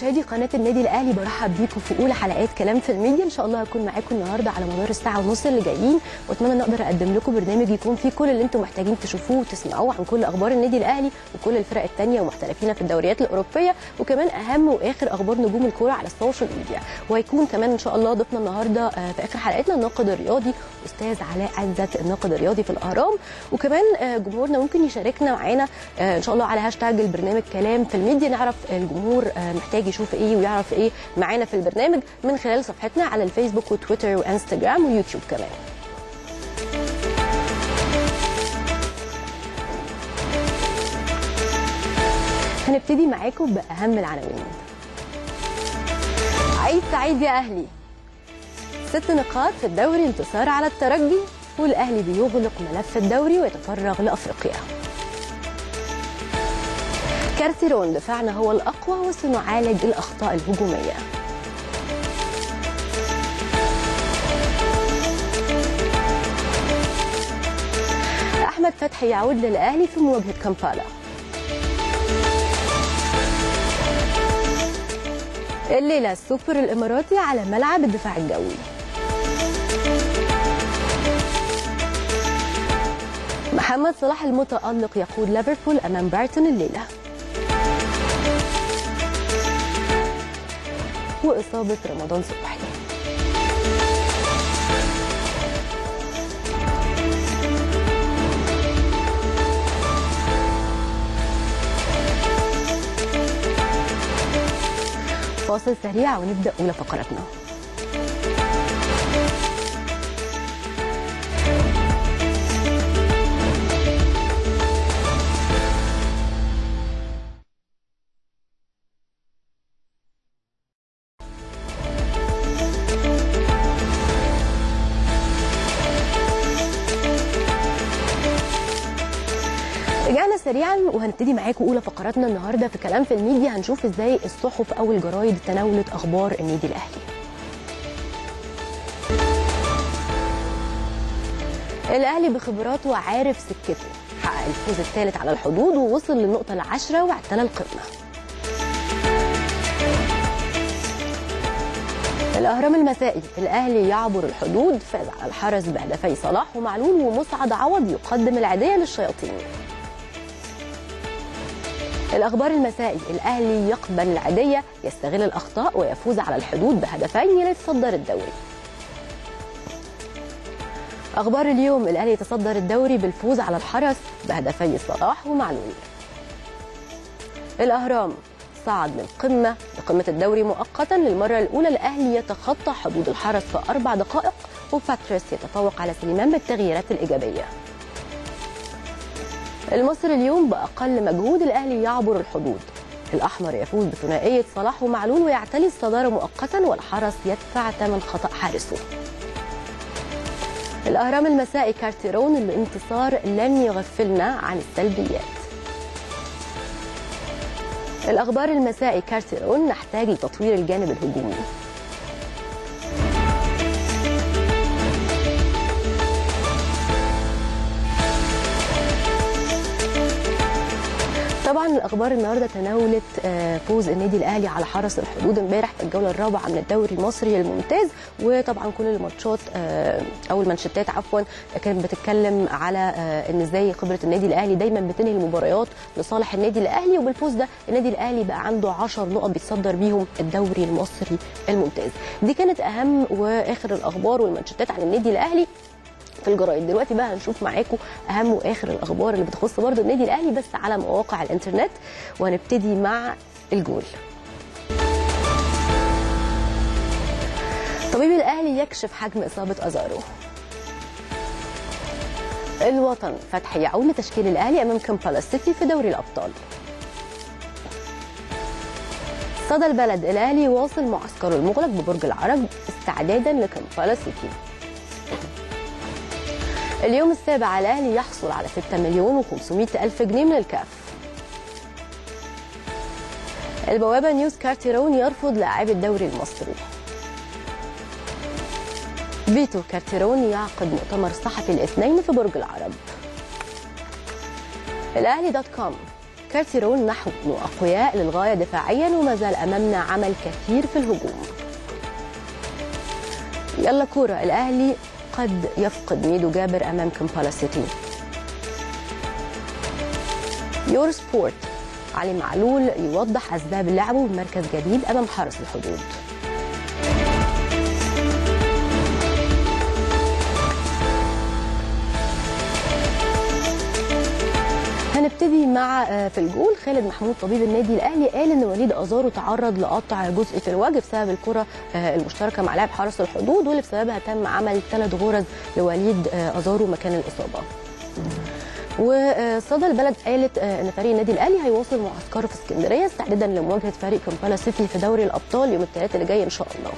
مشاهدي قناه النادي الاهلي برحب بيكم في اولى حلقات كلام في الميديا ان شاء الله هكون معاكم النهارده على مدار الساعه ونص اللي جايين واتمنى ان اقدر اقدم لكم برنامج يكون فيه كل اللي انتم محتاجين تشوفوه وتسمعوه عن كل اخبار النادي الاهلي وكل الفرق الثانيه ومحترفين في الدوريات الاوروبيه وكمان اهم واخر اخبار نجوم الكوره على السوشيال ميديا وهيكون كمان ان شاء الله ضيفنا النهارده آه، في اخر حلقتنا الناقد الرياضي استاذ علاء عزت الناقد الرياضي في الاهرام وكمان آه، جمهورنا ممكن يشاركنا معانا آه، ان شاء الله على هاشتاج البرنامج كلام في الميديا نعرف الجمهور آه، محتاج يشوف ايه ويعرف ايه معانا في البرنامج من خلال صفحتنا على الفيسبوك وتويتر وانستجرام ويوتيوب كمان هنبتدي معاكم باهم العناوين عيد سعيد يا اهلي ست نقاط في الدوري انتصار على الترجي والاهلي بيغلق ملف الدوري ويتفرغ لافريقيا كارتيرون دفاعنا هو الاقوى وسنعالج الاخطاء الهجوميه احمد فتحي يعود للاهلي في مواجهه كامبالا الليله السوبر الاماراتي على ملعب الدفاع الجوي محمد صلاح المتألق يقود ليفربول أمام برايتون الليلة وإصابة رمضان صبحي فاصل سريع ونبدأ أولى فقراتنا رجعنا سريعا وهنبتدي معاكم اولى فقراتنا النهارده في كلام في الميديا هنشوف ازاي الصحف او الجرايد تناولت اخبار النادي الاهلي الاهلي بخبراته عارف سكته حقق الفوز الثالث على الحدود ووصل للنقطه العاشره واعتلى القمه الاهرام المسائي الاهلي يعبر الحدود فاز على الحرس بهدفي صلاح ومعلول ومسعد عوض يقدم العيديه للشياطين الأخبار المسائي الأهلي يقبل العادية يستغل الأخطاء ويفوز على الحدود بهدفين ليتصدر الدوري أخبار اليوم الأهلي يتصدر الدوري بالفوز على الحرس بهدفي صلاح ومعلول الأهرام صعد من قمة لقمة الدوري مؤقتا للمرة الأولى الأهلي يتخطى حدود الحرس في أربع دقائق وباتريس يتفوق على سليمان بالتغييرات الإيجابية المصري اليوم بأقل مجهود الأهلي يعبر الحدود الأحمر يفوز بثنائية صلاح ومعلول ويعتلي الصدارة مؤقتا والحرس يدفع ثمن خطأ حارسه الأهرام المسائي كارتيرون الانتصار لن يغفلنا عن السلبيات الأخبار المسائي كارتيرون نحتاج لتطوير الجانب الهجومي طبعا الاخبار النهارده تناولت آه، فوز النادي الاهلي على حرس الحدود امبارح في الجوله الرابعه من الدوري المصري الممتاز وطبعا كل الماتشات آه، او المانشيتات عفوا كانت بتتكلم على آه، ان ازاي خبره النادي الاهلي دايما بتنهي المباريات لصالح النادي الاهلي وبالفوز ده النادي الاهلي بقى عنده 10 نقط بيتصدر بيهم الدوري المصري الممتاز دي كانت اهم واخر الاخبار والمانشيتات عن النادي الاهلي في الجرايد دلوقتي بقى هنشوف معاكم اهم واخر الاخبار اللي بتخص برضه النادي الاهلي بس على مواقع الانترنت وهنبتدي مع الجول طبيب الاهلي يكشف حجم اصابه ازارو الوطن فتحي يعود لتشكيل الاهلي امام كامبالا سيتي في دوري الابطال صدى البلد الاهلي يواصل معسكره المغلق ببرج العرب استعدادا لكامبالا سيتي اليوم السابع الاهلي يحصل على 6 مليون و500 الف جنيه من الكاف البوابه نيوز كارتيرون يرفض لاعبي الدوري المصري فيتو كارتيرون يعقد مؤتمر صحفي الاثنين في برج العرب الاهلي دوت كوم كارتيرون نحو اقوياء للغايه دفاعيا وما زال امامنا عمل كثير في الهجوم يلا كوره الاهلي قد يفقد ميدو جابر امام كمبالا سيتي يور سبورت علي معلول يوضح اسباب لعبه بمركز جديد امام حرس الحدود هنبتدي مع في الجول خالد محمود طبيب النادي الاهلي قال ان وليد ازارو تعرض لقطع جزء في الوجه بسبب الكره المشتركه مع لاعب حرس الحدود واللي بسببها تم عمل ثلاث غرز لوليد ازارو مكان الاصابه. وصدى البلد قالت ان فريق النادي الاهلي هيواصل معسكره في اسكندريه استعدادا لمواجهه فريق كامبالا سيتي في دوري الابطال يوم الثلاثاء اللي جاي ان شاء الله.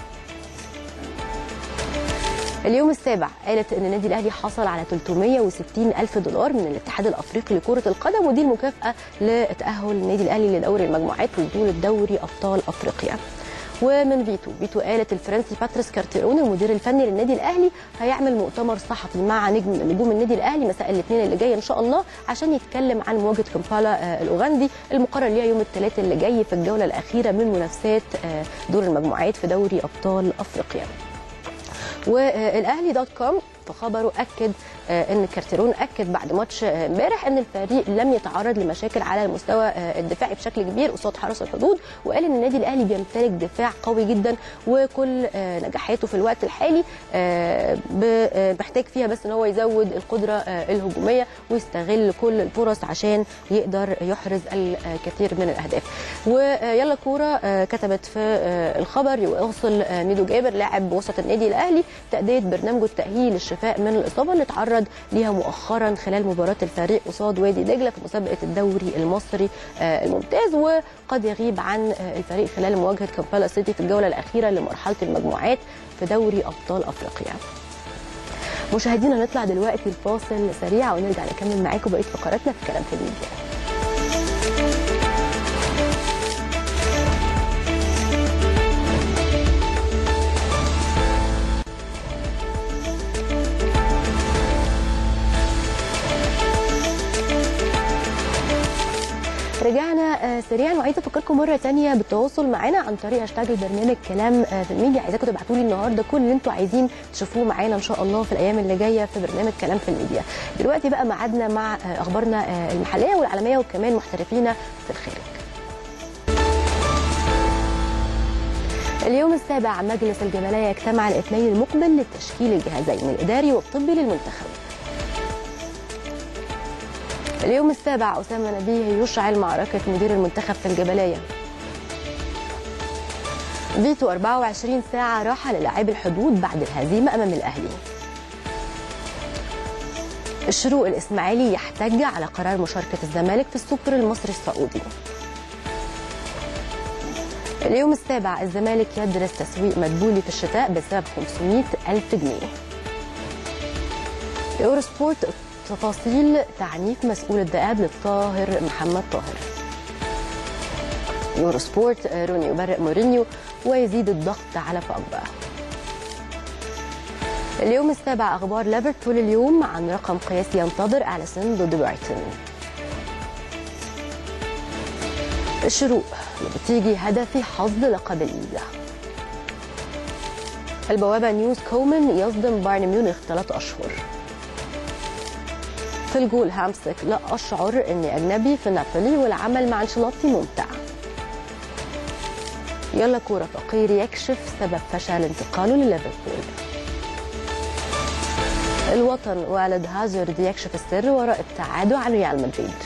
اليوم السابع قالت ان النادي الاهلي حصل على 360 الف دولار من الاتحاد الافريقي لكره القدم ودي المكافاه لتاهل النادي الاهلي لدوري المجموعات لبطوله دوري ابطال افريقيا ومن فيتو فيتو قالت الفرنسي باتريس كارتيرون المدير الفني للنادي الاهلي هيعمل مؤتمر صحفي مع نجم من نجوم النادي الاهلي مساء الاثنين اللي جاي ان شاء الله عشان يتكلم عن مواجهه كمبالا الاوغندي المقرر ليها يوم الثلاثاء اللي جاي في الجوله الاخيره من منافسات دور المجموعات في دوري ابطال افريقيا والاهلي دوت كوم في خبره اكد ان كارتيرون اكد بعد ماتش امبارح ان الفريق لم يتعرض لمشاكل على المستوى الدفاعي بشكل كبير قصاد حرس الحدود وقال ان النادي الاهلي بيمتلك دفاع قوي جدا وكل نجاحاته في الوقت الحالي محتاج فيها بس ان هو يزود القدره الهجوميه ويستغل كل الفرص عشان يقدر يحرز الكثير من الاهداف ويلا كوره كتبت في الخبر يواصل ميدو جابر لاعب وسط النادي الاهلي تاديه برنامجه التاهيل الشفاء من الاصابه اللي تعرض ليها مؤخرا خلال مباراه الفريق قصاد وادي دجله في مسابقه الدوري المصري الممتاز وقد يغيب عن الفريق خلال مواجهه كامبالا سيتي في الجوله الاخيره لمرحله المجموعات في دوري ابطال افريقيا. مشاهدينا نطلع دلوقتي الفاصل سريع ونرجع نكمل معاكم بقيه فقراتنا في كلام في الميديا. رجعنا سريعا وعايزه افكركم مره ثانيه بالتواصل معانا عن طريق هاشتاج البرنامج كلام في الميديا عايزاكم تبعتوا لي النهارده كل اللي انتم عايزين تشوفوه معانا ان شاء الله في الايام اللي جايه في برنامج كلام في الميديا دلوقتي بقى ميعادنا مع اخبارنا المحليه والعالميه وكمان محترفينا في الخارج اليوم السابع مجلس الجبلية يجتمع الاثنين المقبل لتشكيل الجهازين الإداري والطبي للمنتخب اليوم السابع أسامة نبيه يشعل معركة مدير المنتخب في الجبلية فيتو 24 ساعة راحة للاعبي الحدود بعد الهزيمة أمام الأهلي الشروق الإسماعيلي يحتج على قرار مشاركة الزمالك في السوبر المصري السعودي اليوم السابع الزمالك يدرس تسويق مدبولي في الشتاء بسبب 500 ألف جنيه يورو سبورت تفاصيل تعنيف مسؤول الذئاب للطاهر محمد طاهر يورو سبورت روني يبرئ مورينيو ويزيد الضغط على بوجبا اليوم السابع اخبار ليفربول اليوم عن رقم قياسي ينتظر اليسون ضد برايتون الشروق بتيجي هدفي حظ لقب الليغا البوابه نيوز كومان يصدم بايرن ميونخ ثلاث اشهر في الجول هامسك لا أشعر أني أجنبي في نابولي والعمل مع أنشيلوتي ممتع يلا كورة فقير يكشف سبب فشل انتقاله لليفربول الوطن والد هازارد يكشف السر وراء ابتعاده عن ريال مدريد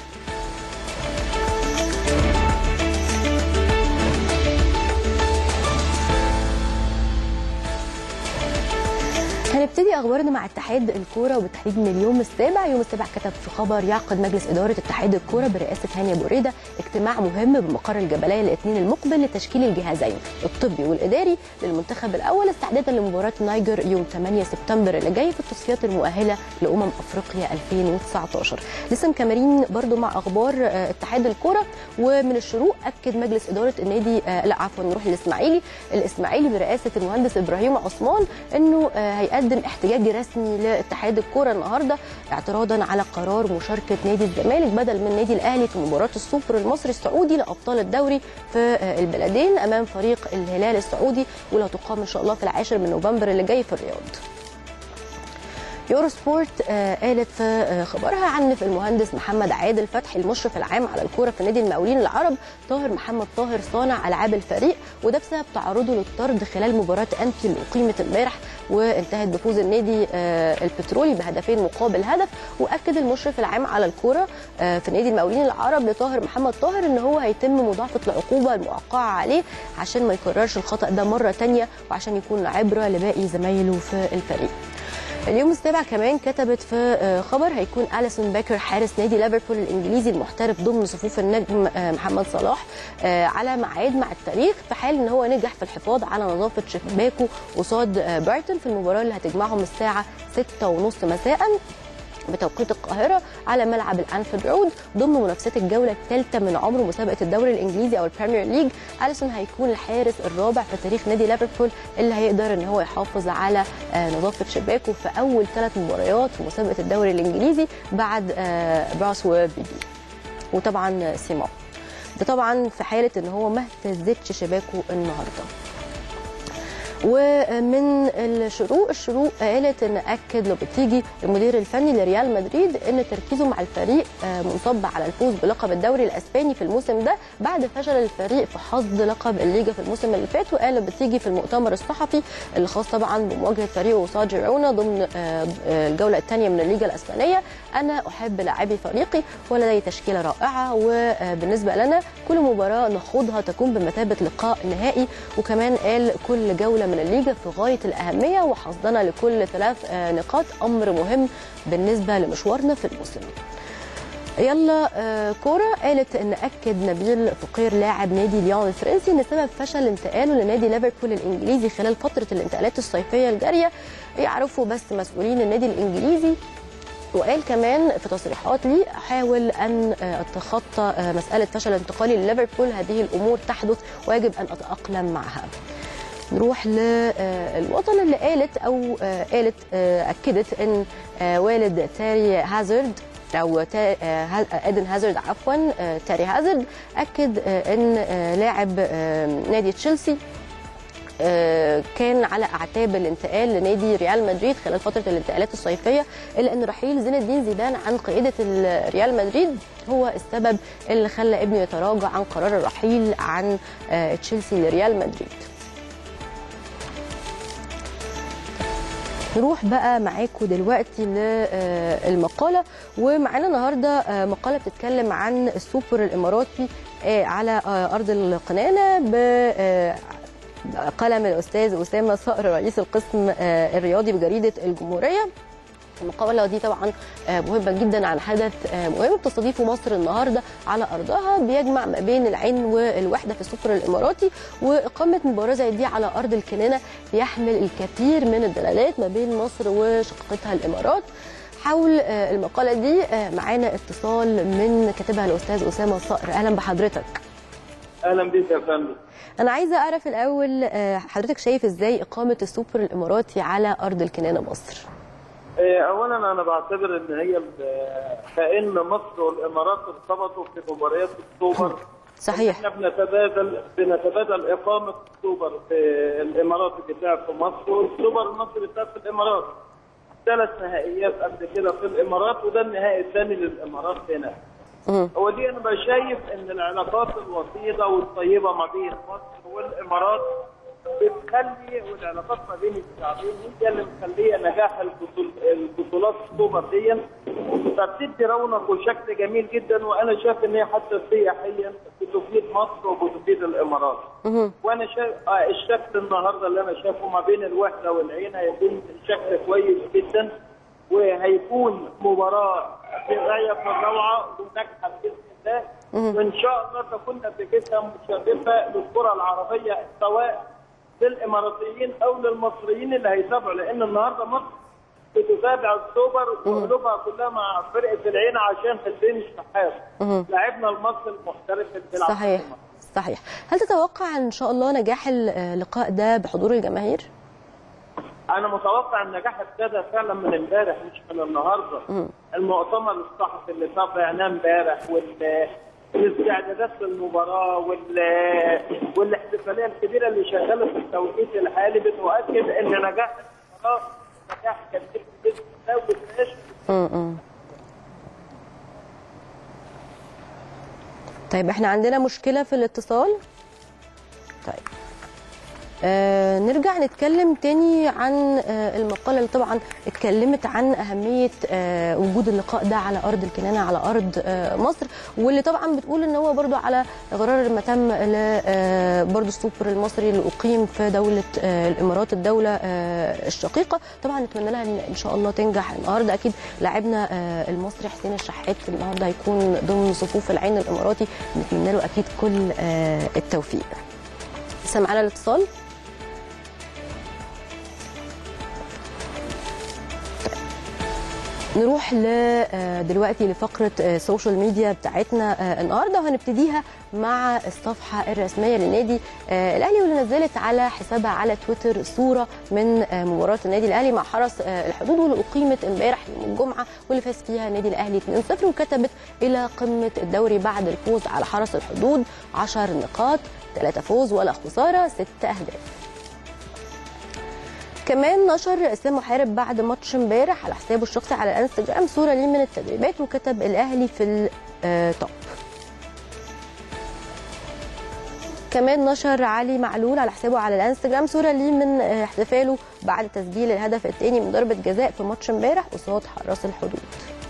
هنبتدي اخبارنا مع اتحاد الكوره وبالتحديد من اليوم السابع يوم السابع كتب في خبر يعقد مجلس اداره اتحاد الكوره برئاسه هاني ابو ريده اجتماع مهم بمقر الجبليه الاثنين المقبل لتشكيل الجهازين الطبي والاداري للمنتخب الاول استعدادا لمباراه نايجر يوم 8 سبتمبر اللي جاي في التصفيات المؤهله لامم افريقيا 2019 لسه مكملين برضو مع اخبار اتحاد الكوره ومن الشروق اكد مجلس اداره النادي لا عفوا نروح للاسماعيلي الاسماعيلي برئاسه المهندس ابراهيم عثمان انه هيقدم قدم احتجاج رسمي لاتحاد الكوره النهارده اعتراضا على قرار مشاركه نادي الزمالك بدل من النادي الاهلي في مباراه السوبر المصري السعودي لابطال الدوري في البلدين امام فريق الهلال السعودي واللي هتقام ان شاء الله في العاشر من نوفمبر اللي جاي في الرياض. يورو سبورت آه قالت في آه خبرها عن في المهندس محمد عادل فتحي المشرف العام على الكوره في نادي المقاولين العرب طاهر محمد طاهر صانع العاب الفريق وده بسبب تعرضه للطرد خلال مباراه انفيلد اللي اقيمت امبارح وانتهت بفوز النادي آه البترولي بهدفين مقابل هدف واكد المشرف العام على الكوره في نادي المقاولين العرب لطاهر محمد طاهر ان هو هيتم مضاعفه العقوبه الموقعه عليه عشان ما يكررش الخطا ده مره ثانيه وعشان يكون عبره لباقي زمايله في الفريق اليوم السابع كمان كتبت في خبر هيكون اليسون باكر حارس نادي ليفربول الانجليزي المحترف ضمن صفوف النجم محمد صلاح على ميعاد مع التاريخ في حال ان هو نجح في الحفاظ على نظافه شباكه قصاد برايتون في المباراه اللي هتجمعهم الساعه 6:30 مساء بتوقيت القاهرة على ملعب الأنفيلد رود ضمن منافسات الجولة الثالثة من عمر مسابقة الدوري الإنجليزي أو البريمير ليج أليسون هيكون الحارس الرابع في تاريخ نادي ليفربول اللي هيقدر إن هو يحافظ على نظافة شباكه في أول ثلاث مباريات في مسابقة الدوري الإنجليزي بعد براس وبيجي وطبعا سيمون ده طبعا في حالة إن هو ما اهتزتش شباكه النهارده ومن الشروق الشروق قالت ان اكد لوبيتيجي المدير الفني لريال مدريد ان تركيزه مع الفريق منصب على الفوز بلقب الدوري الاسباني في الموسم ده بعد فشل الفريق في حصد لقب الليجا في الموسم اللي فات وقال لوبيتيجي في المؤتمر الصحفي اللي خاص طبعا بمواجهه فريقه قصاد جيرونا ضمن الجوله الثانيه من الليجا الاسبانيه انا احب لاعبي فريقي ولدي تشكيله رائعه وبالنسبه لنا كل مباراه نخوضها تكون بمثابه لقاء نهائي وكمان قال كل جوله من الليجا في غايه الاهميه وحصدنا لكل ثلاث نقاط امر مهم بالنسبه لمشوارنا في الموسم. يلا كوره قالت ان اكد نبيل فقير لاعب نادي ليون الفرنسي ان سبب فشل انتقاله لنادي ليفربول الانجليزي خلال فتره الانتقالات الصيفيه الجاريه يعرفوا بس مسؤولين النادي الانجليزي وقال كمان في تصريحات لي احاول ان اتخطى مساله فشل انتقالي لليفربول هذه الامور تحدث ويجب ان اتاقلم معها. نروح للوطن اللي قالت او قالت اكدت ان والد تاري هازارد او ادن هازارد عفوا تاري هازارد اكد ان لاعب نادي تشيلسي كان على اعتاب الانتقال لنادي ريال مدريد خلال فتره الانتقالات الصيفيه الا ان رحيل زين الدين زيدان عن قياده ريال مدريد هو السبب اللي خلى ابنه يتراجع عن قرار الرحيل عن تشيلسي لريال مدريد. نروح بقى معاكم دلوقتي للمقالة ومعانا النهاردة مقالة بتتكلم عن السوبر الإماراتي على أرض القنانة بقلم الأستاذ أسامة صقر رئيس القسم الرياضي بجريدة الجمهورية المقاولة دي طبعا مهمة جدا عن حدث مهم بتستضيفه مصر النهاردة على أرضها بيجمع ما بين العين والوحدة في السوبر الإماراتي وإقامة مباراة زي دي على أرض الكنانة بيحمل الكثير من الدلالات ما بين مصر وشقيقتها الإمارات حول المقالة دي معانا اتصال من كاتبها الأستاذ أسامة صقر أهلا بحضرتك اهلا بك يا فندم انا عايزه اعرف الاول حضرتك شايف ازاي اقامه السوبر الاماراتي على ارض الكنانه مصر اولا انا بعتبر ان هي كان مصر والامارات ارتبطوا في مباريات السوبر صحيح احنا بنتبادل بنتبادل اقامه السوبر في الامارات بتلعب في مصر والسوبر المصري بتلعب في الامارات ثلاث نهائيات قبل كده في الامارات وده النهائي الثاني للامارات هنا هو دي انا شايف ان العلاقات الوطيده والطيبه ما بين مصر والامارات بتخلي والعلاقات ما بين الشعبين هي اللي مخليه نجاح البطول البطولات السوبر دي فبتدي رونق وشكل جميل جدا وانا شايف ان هي حتى سياحيا بتفيد مصر وبتفيد الامارات. وانا شايف آه الشكل النهارده اللي انا شايفه ما بين الوحده والعين هيكون شكل كويس جدا وهيكون مباراه في غايه في الروعه وناجحه باذن الله وان شاء الله تكون نتيجتها مشرفه للكره العربيه سواء للاماراتيين او للمصريين اللي هيتابعوا لان النهارده مصر بتتابع السوبر وقلوبها كلها مع فرقه العين عشان حسين الشحات لاعبنا المصري المحترف اللي بيلعب صحيح صحيح هل تتوقع ان شاء الله نجاح اللقاء ده بحضور الجماهير؟ انا متوقع النجاح ابتدى فعلا من امبارح مش من النهارده المؤتمر الصحفي اللي تابعناه امبارح وال والاستعدادات للمباراه وال والاحتفاليه الكبيره اللي شغاله في التوقيت الحالي بتؤكد ان نجاح المباراه نجاح كبير باذن الله وبتناقش م-م. طيب احنا عندنا مشكلة في الاتصال طيب آه نرجع نتكلم تاني عن آه المقالة اللي طبعا اتكلمت عن أهمية آه وجود اللقاء ده على أرض الكنانة على أرض آه مصر واللي طبعا بتقول إن هو برضو على غرار ما تم ل آه برضو السوبر المصري اللي أقيم في دولة آه الإمارات الدولة آه الشقيقة طبعا نتمنى لها إن إن شاء الله تنجح النهارده أكيد لاعبنا آه المصري حسين الشحات النهارده هيكون ضمن صفوف العين الإماراتي نتمنى له أكيد كل آه التوفيق لسه معانا الاتصال نروح ل آه، دلوقتي لفقره آه، سوشيال ميديا بتاعتنا آه، النهارده وهنبتديها مع الصفحه الرسميه للنادي آه، الاهلي واللي نزلت على حسابها على تويتر صوره من آه، مباراه النادي الاهلي مع حرس آه، الحدود واللي اقيمت امبارح يوم الجمعه واللي فاز فيها النادي الاهلي 2-0 وكتبت الى قمه الدوري بعد الفوز على حرس الحدود 10 نقاط 3 فوز ولا خساره 6 اهداف كمان نشر اسلام محارب بعد ماتش امبارح على حسابه الشخصي على الانستجرام صوره ليه من التدريبات وكتب الاهلي في التوب كمان نشر علي معلول على حسابه على الانستجرام صوره ليه من آه، احتفاله بعد تسجيل الهدف الثاني من ضربه جزاء في ماتش امبارح قصاد حراس الحدود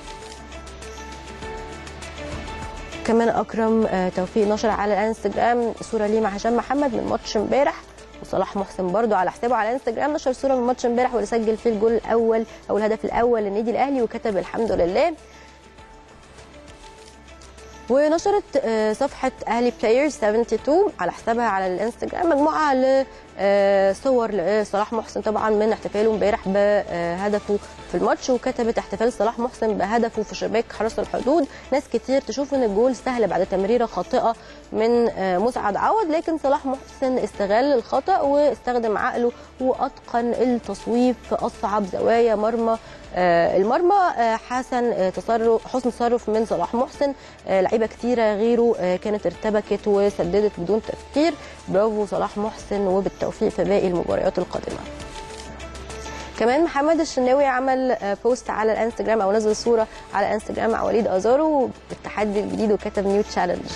كمان اكرم آه، توفيق نشر على الانستجرام صوره ليه مع هشام محمد من ماتش امبارح وصلاح محسن برضو على حسابه على الانستجرام نشر صوره من ماتش امبارح واللي سجل فيه الجول الاول او الهدف الاول للنادي الاهلي وكتب الحمد لله ونشرت آه، صفحة أهلي بلايرز 72 على حسابها على الانستجرام مجموعة ل آه، صور لصلاح محسن طبعا من احتفاله امبارح بهدفه في الماتش وكتبت احتفال صلاح محسن بهدفه في شباك حرس الحدود ناس كتير تشوف ان الجول سهل بعد تمريره خاطئه من آه، مسعد عوض لكن صلاح محسن استغل الخطا واستخدم عقله واتقن التصويب في اصعب زوايا مرمى آه، المرمى آه، حسن آه، تصرف حسن تصرف من صلاح محسن آه، لعيبه كتيره غيره آه، كانت ارتبكت وسددت بدون تفكير برافو صلاح محسن وبالتوفيق في باقي المباريات القادمه كمان محمد الشناوي عمل آه، بوست على الانستجرام او نزل صوره على الانستجرام مع وليد ازارو بالتحدي الجديد وكتب نيو تشالنج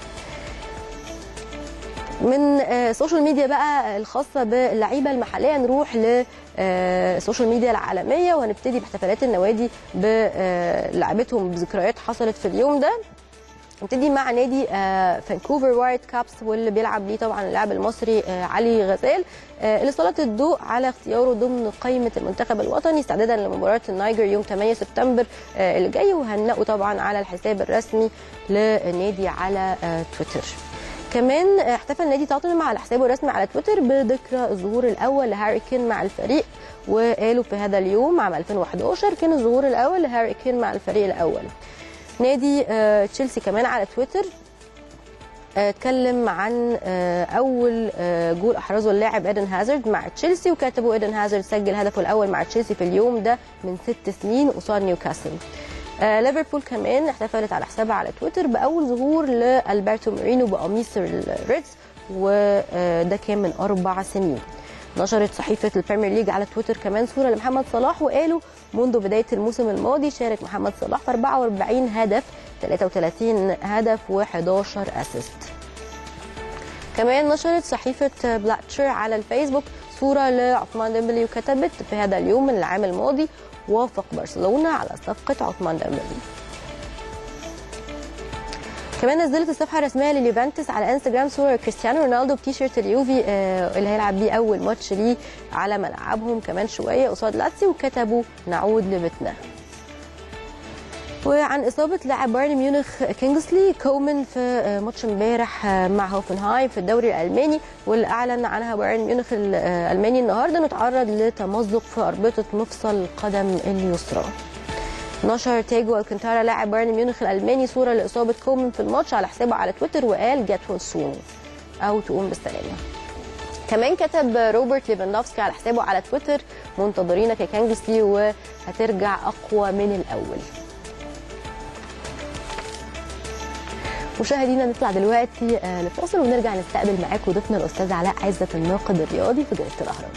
من آه، السوشيال ميديا بقى الخاصه باللعيبه المحليه نروح للسوشيال ميديا العالميه وهنبتدي باحتفالات النوادي بلعبتهم بذكريات حصلت في اليوم ده نبتدي مع نادي آه، فانكوفر وايت كابس واللي بيلعب ليه طبعا اللاعب المصري آه، علي غزال آه، اللي سلط الضوء على اختياره ضمن قائمه المنتخب الوطني استعدادا لمباراه النيجر يوم 8 سبتمبر آه، اللي جاي وهنلاقوا طبعا على الحساب الرسمي للنادي على آه، تويتر كمان احتفل نادي توتنهام على حسابه الرسمي على تويتر بذكرى الظهور الاول لهاري كين مع الفريق وقالوا في هذا اليوم عام 2011 كان الظهور الاول لهاري كين مع الفريق الاول نادي آه، تشيلسي كمان على تويتر آه، اتكلم عن آه، اول آه، جول احرزه اللاعب ايدن هازارد مع تشيلسي وكتبوا ايدن هازارد سجل هدفه الاول مع تشيلسي في اليوم ده من ست سنين قصاد نيوكاسل آه، ليفربول كمان احتفلت على حسابها على تويتر باول ظهور لالبرتو مورينو بقميص الريدز وده كان من اربع سنين نشرت صحيفه البريمير ليج على تويتر كمان صوره لمحمد صلاح وقالوا منذ بدايه الموسم الماضي شارك محمد صلاح في 44 هدف 33 هدف و11 اسيست كمان نشرت صحيفة بلاتشر على الفيسبوك صورة لعثمان ديمبلي وكتبت في هذا اليوم من العام الماضي وافق برشلونة على صفقة عثمان ديمبلي كمان نزلت الصفحه الرسميه لليوفنتوس على انستجرام صوره كريستيانو رونالدو بتيشيرت اليوفي آه، اللي هيلعب بيه اول ماتش ليه على ملعبهم كمان شويه قصاد لاتسي وكتبوا نعود لبيتنا وعن اصابه لاعب بايرن ميونخ كينجسلي كومان في آه، ماتش امبارح آه، مع هوفنهايم في الدوري الالماني واللي اعلن عنها بايرن ميونخ الالماني النهارده انه اتعرض لتمزق في اربطه مفصل القدم اليسرى نشر تيجو الكنتارا لاعب بايرن ميونخ الالماني صوره لاصابه كومان في الماتش على حسابه على تويتر وقال جت سون او تقوم بالسلامه كمان كتب روبرت ليفاندوفسكي على حسابه على تويتر منتظرينك يا كانجسلي وهترجع اقوى من الاول مشاهدينا نطلع دلوقتي آه، لفاصل ونرجع نستقبل معاكم ضيفنا الاستاذ علاء عزت الناقد الرياضي في جريده الاهرام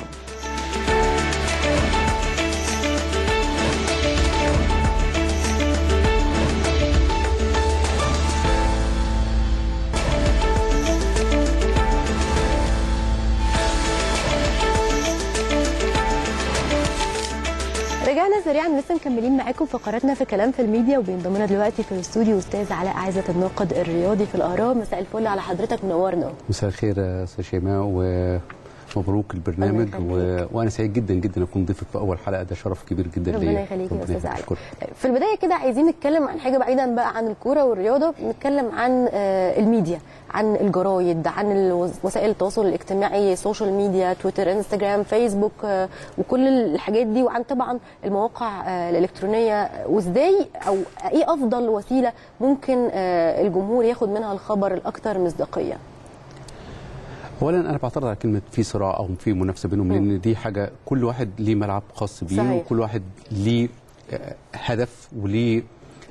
رجعنا سريعا لسه مكملين معاكم فقراتنا في كلام في الميديا وبينضم لنا دلوقتي في الاستوديو استاذ علاء عزت الناقد الرياضي في الاهرام مساء الفل على حضرتك منورنا مساء الخير يا استاذ شيماء ومبروك البرنامج الله و... يخليك. وانا سعيد جدا جدا اكون ضيفك في اول حلقه ده شرف كبير جدا ليا ربنا يخليك يا ربنا استاذ علاء يخليك. طيب، في البدايه كده عايزين نتكلم عن حاجه بعيدا بقى عن الكوره والرياضه نتكلم عن آه، الميديا عن الجرايد عن الوز- وسائل التواصل الاجتماعي سوشيال ميديا تويتر انستجرام فيسبوك آه، وكل الحاجات دي وعن طبعا المواقع آه، الالكترونيه وازاي او ايه افضل وسيله ممكن آه، الجمهور ياخد منها الخبر الاكثر مصداقيه اولا انا بعترض على كلمه في صراع او في منافسه بينهم لان دي حاجه كل واحد ليه ملعب خاص بيه صحيح. وكل واحد ليه آه، هدف وليه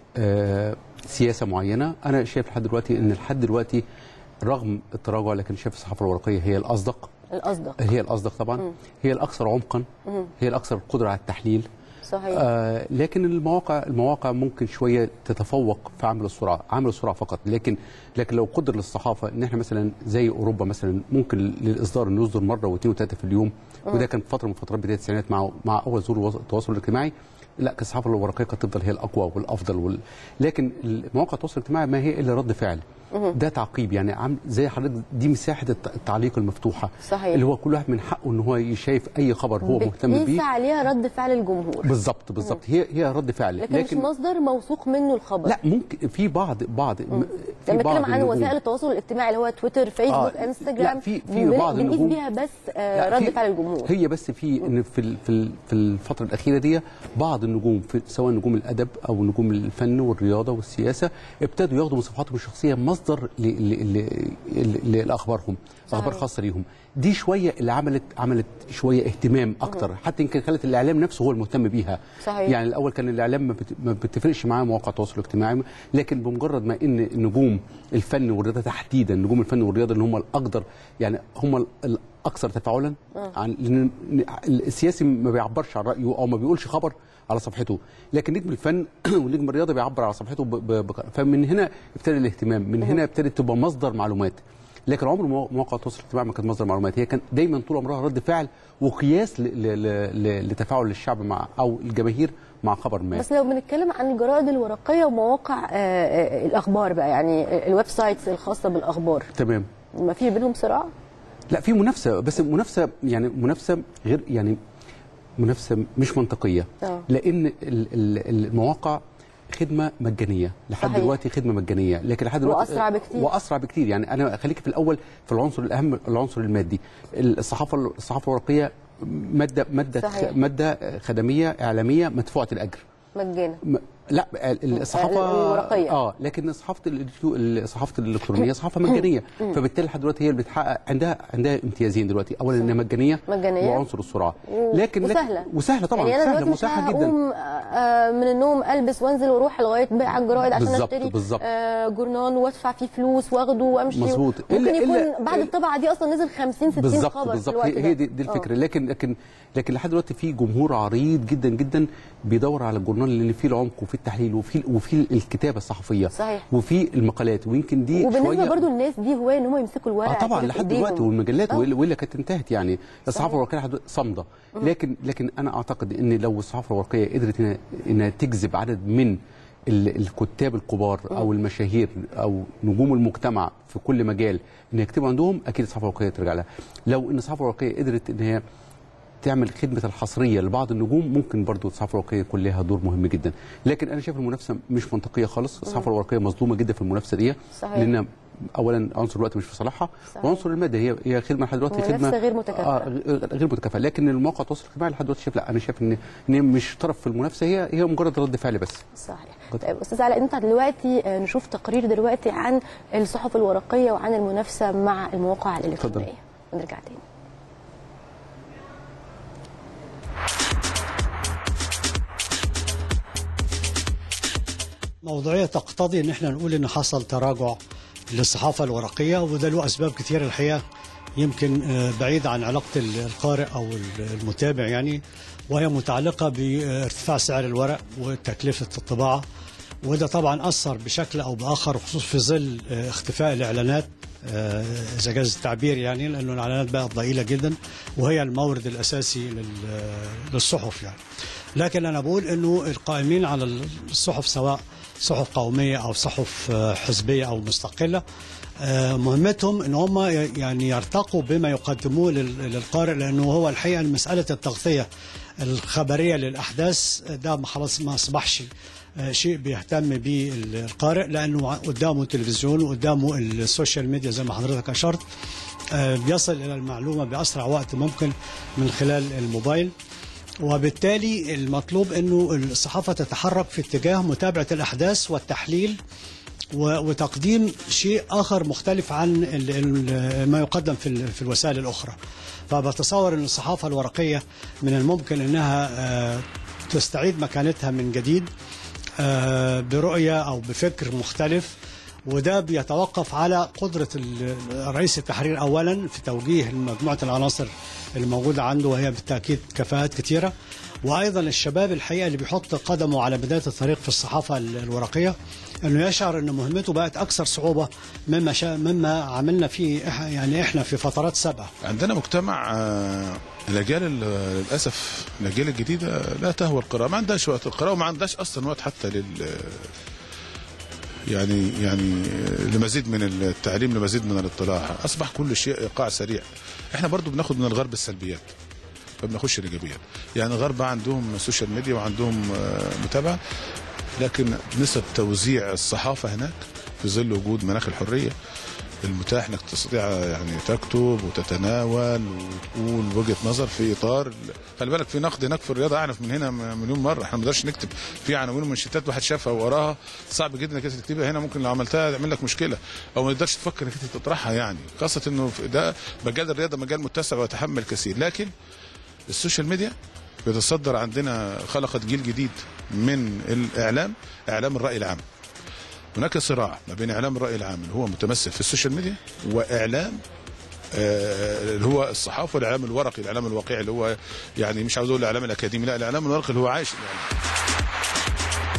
آه، سياسه معينه انا شايف لحد دلوقتي ان لحد دلوقتي رغم التراجع لكن شايف الصحافه الورقيه هي الاصدق الاصدق هي الاصدق طبعا هي الاكثر عمقا هي الاكثر قدره على التحليل صحيح آه لكن المواقع المواقع ممكن شويه تتفوق في عمل السرعه عمل السرعه فقط لكن لكن لو قدر للصحافه ان احنا مثلا زي اوروبا مثلا ممكن للاصدار انه يصدر مره واثنين وثلاثه في اليوم وده كان في فتره من فترات بدايه التسعينات مع مع اول ظهور الوس- التواصل الاجتماعي لا كانت الصحافه الورقيه كانت تفضل هي الاقوى والافضل وال... لكن مواقع التواصل الاجتماعي ما هي الا رد فعل ده تعقيب يعني عم زي حضرتك دي مساحه الت- التعليق المفتوحه صحيح. اللي هو كل واحد من حقه ان هو شايف اي خبر هو مهتم بتقيس بيه عليها رد فعل الجمهور بالظبط بالظبط هي هي رد فعل لكن, مش مصدر موثوق منه الخبر لا ممكن في بعض بعض م- في لما بعض بتكلم عن النجوم. وسائل التواصل الاجتماعي اللي هو تويتر فيسبوك آه، انستجرام لا، في- في بن- بعض بنقيس النجوم- بيها بس آه، لا، رد في- فعل الجمهور هي بس في ان في ال- في ال- في الفتره الاخيره دي بعض النجوم في سواء نجوم الادب او نجوم الفن والرياضه والسياسه ابتدوا ياخدوا من صفحاتهم الشخصيه مصدر ل- ل- ل- ل- لاخبارهم صحيح. اخبار خاصه ليهم دي شويه اللي عملت عملت شويه اهتمام اكتر حتى يمكن خلت الاعلام نفسه هو المهتم بيها صحيح. يعني الاول كان الاعلام ما بت- ما بتفرقش معاه مواقع التواصل الاجتماعي لكن بمجرد ما ان نجوم الفن والرياضه تحديدا نجوم الفن والرياضه اللي هم الاقدر يعني هم ال- الاكثر تفاعلا عن لان السياسي ما بيعبرش عن رايه او ما بيقولش خبر على صفحته لكن نجم الفن ونجم الرياضه بيعبر على صفحته ب... ب... ب... فمن هنا ابتدى الاهتمام من هنا ابتدت تبقى مصدر معلومات لكن عمر مو- مواقع التواصل الاجتماعي ما كانت مصدر معلومات هي كان دايما طول عمرها رد فعل وقياس ل... ل... ل... لتفاعل الشعب مع او الجماهير مع خبر ما بس لو بنتكلم عن الجرائد الورقيه ومواقع آه، آه، الاخبار بقى يعني آه، الويب سايتس الخاصه بالاخبار تمام ما في بينهم صراع لا في منافسه بس منافسه يعني منافسه غير يعني منافسه مش منطقيه آه. لان ال- ال- المواقع خدمه مجانيه لحد صحيح. دلوقتي خدمه مجانيه لكن لحد دلوقتي وأسرع بكتير. واسرع بكتير يعني انا خليك في الاول في العنصر الاهم العنصر المادي الصحافه الصحافه الورقيه ماده ماده صحيح. ماده خدميه اعلاميه مدفوعه الاجر مجانا م- لا ال- الصحافه الورقية. اه لكن صحافه الإلكترو- الصحافه الالكترونيه صحافه مجانيه فبالتالي لحد دلوقتي هي اللي بتحقق عندها عندها امتيازين دلوقتي اولا انها مجانيه مجانية. وعنصر السرعه و- لكن لكن- وسهلة. وسهله طبعا يعني انا سهله دلوقتي مش متاحه جدا هقوم آه، من النوم البس وانزل واروح لغايه بيع الجرايد عشان بالظبط، اشتري بالظبط. آه، جورنال وادفع فيه فلوس واخده وامشي مظبوط. ممكن إلا- يكون إلا- بعد إلا- الطبعه دي اصلا نزل 50 60 بالظبط خبر في بالظبط الوقت هي, ده. هي دي, دي الفكره لكن لكن لكن لحد دلوقتي في جمهور عريض جدا جدا بيدور على الجورنال اللي فيه العمق وفيه التحليل وفيه وفيه الكتابه الصحفيه صحيح. وفيه المقالات ويمكن دي وبالنسبه شويه برضو الناس دي هوايه ان هم يمسكوا الورق اه طبعا كده في لحد إيديهم. دلوقتي والمجلات آه. والا وإلا كانت انتهت يعني الصحافه صحيح. الورقيه لحد دلوقتي صامده لكن لكن انا اعتقد ان لو الصحافه الورقيه قدرت انها انها تجذب عدد من ال- الكتاب الكبار او المشاهير او نجوم المجتمع في كل مجال ان يكتبوا عندهم اكيد الصحافه الورقيه ترجع لها لو ان الصحافه الورقيه قدرت ان هي تعمل خدمه الحصريه لبعض النجوم ممكن برضو الصحافه الورقيه يكون لها دور مهم جدا لكن انا شايف المنافسه مش منطقيه خالص الصحافه الورقيه مظلومه جدا في المنافسه دي صحيح. لان اولا عنصر الوقت مش في صالحها صحيح. وعنصر الماده هي هي خدمه لحد دلوقتي منافسة خدمه غير متكافئة. آه غ- غير متكافئه لكن المواقع التواصل الاجتماعي لحد دلوقتي شايف لا انا شايف ان ان هي مش طرف في المنافسه هي هي مجرد رد فعل بس صحيح قد- طيب استاذ علاء انت دلوقتي آه، نشوف تقرير دلوقتي عن الصحف الورقيه وعن المنافسه مع المواقع الالكترونيه ونرجع تاني موضوعية تقتضي ان احنا نقول ان حصل تراجع للصحافة الورقية وده له اسباب كثيرة الحقيقة يمكن آه، بعيد عن علاقة ال- القارئ او ال- المتابع يعني وهي متعلقة بارتفاع سعر الورق وتكلفة الطباعة وده طبعا اثر بشكل او باخر خصوصا في ظل آه، اختفاء الاعلانات آه، اذا جاز التعبير يعني لانه الاعلانات بقت ضئيله جدا وهي المورد الاساسي لل- للصحف يعني لكن انا بقول انه القائمين على الصحف سواء صحف قوميه او صحف آه، حزبيه او مستقله آه، مهمتهم ان هم ي- يعني يرتقوا بما يقدموه لل- للقارئ لانه هو الحقيقه مساله التغطيه الخبريه للاحداث آه، ده ما خلاص ما اصبحش آه، شيء بيهتم به القارئ لانه قدامه التلفزيون وقدامه السوشيال ميديا زي ما حضرتك اشرت آه، بيصل الى المعلومه باسرع وقت ممكن من خلال الموبايل وبالتالي المطلوب انه الصحافه تتحرك في اتجاه متابعه الاحداث والتحليل و- وتقديم شيء اخر مختلف عن ال- ال- ما يقدم في ال- في الوسائل الاخرى فبتصور ان الصحافه الورقيه من الممكن انها آه، تستعيد مكانتها من جديد آه، برؤيه او بفكر مختلف وده بيتوقف على قدرة ال- رئيس التحرير أولا في توجيه مجموعة العناصر اللي موجودة عنده وهي بالتأكيد كفاءات كثيرة وأيضا الشباب الحقيقة اللي بيحط قدمه على بداية الطريق في الصحافة ال- الورقية أنه يشعر أن مهمته بقت أكثر صعوبة مما شا مما عملنا فيه إح- يعني إحنا في فترات سابقة عندنا مجتمع آه، الاجيال ال- للاسف الاجيال الجديده لا تهوى القراءه ما عندهاش وقت القراءه وما عندهاش اصلا وقت حتى لل يعني يعني لمزيد من التعليم لمزيد من الاطلاع اصبح كل شيء ايقاع سريع احنا برضو بناخد من الغرب السلبيات ما بناخدش الايجابيات يعني الغرب عندهم سوشيال ميديا وعندهم آه، متابعه لكن نسب توزيع الصحافه هناك في ظل وجود مناخ الحريه المتاح انك تستطيع يعني تكتب وتتناول وتقول وجهه نظر في اطار خلي بالك في نقد هناك في الرياضه اعنف من هنا مليون مره احنا ما نقدرش نكتب في عناوين ومنشطات واحد شافها وقراها صعب جدا انك انت تكتبها هنا ممكن لو عملتها تعمل لك مشكله او ما تقدرش تفكر انك انت تطرحها يعني خاصه انه في- ده مجال الرياضه مجال متسع ويتحمل كثير لكن السوشيال ميديا بيتصدر عندنا خلقت جيل جديد من الاعلام اعلام الراي العام هناك صراع ما بين اعلام الراي العام اللي هو متمثل في السوشيال ميديا واعلام آه، اللي هو الصحافه والاعلام الورقي الاعلام الواقعي اللي هو يعني مش عاوز اقول الاعلام الاكاديمي لا الاعلام الورقي اللي هو عايش الإعلام.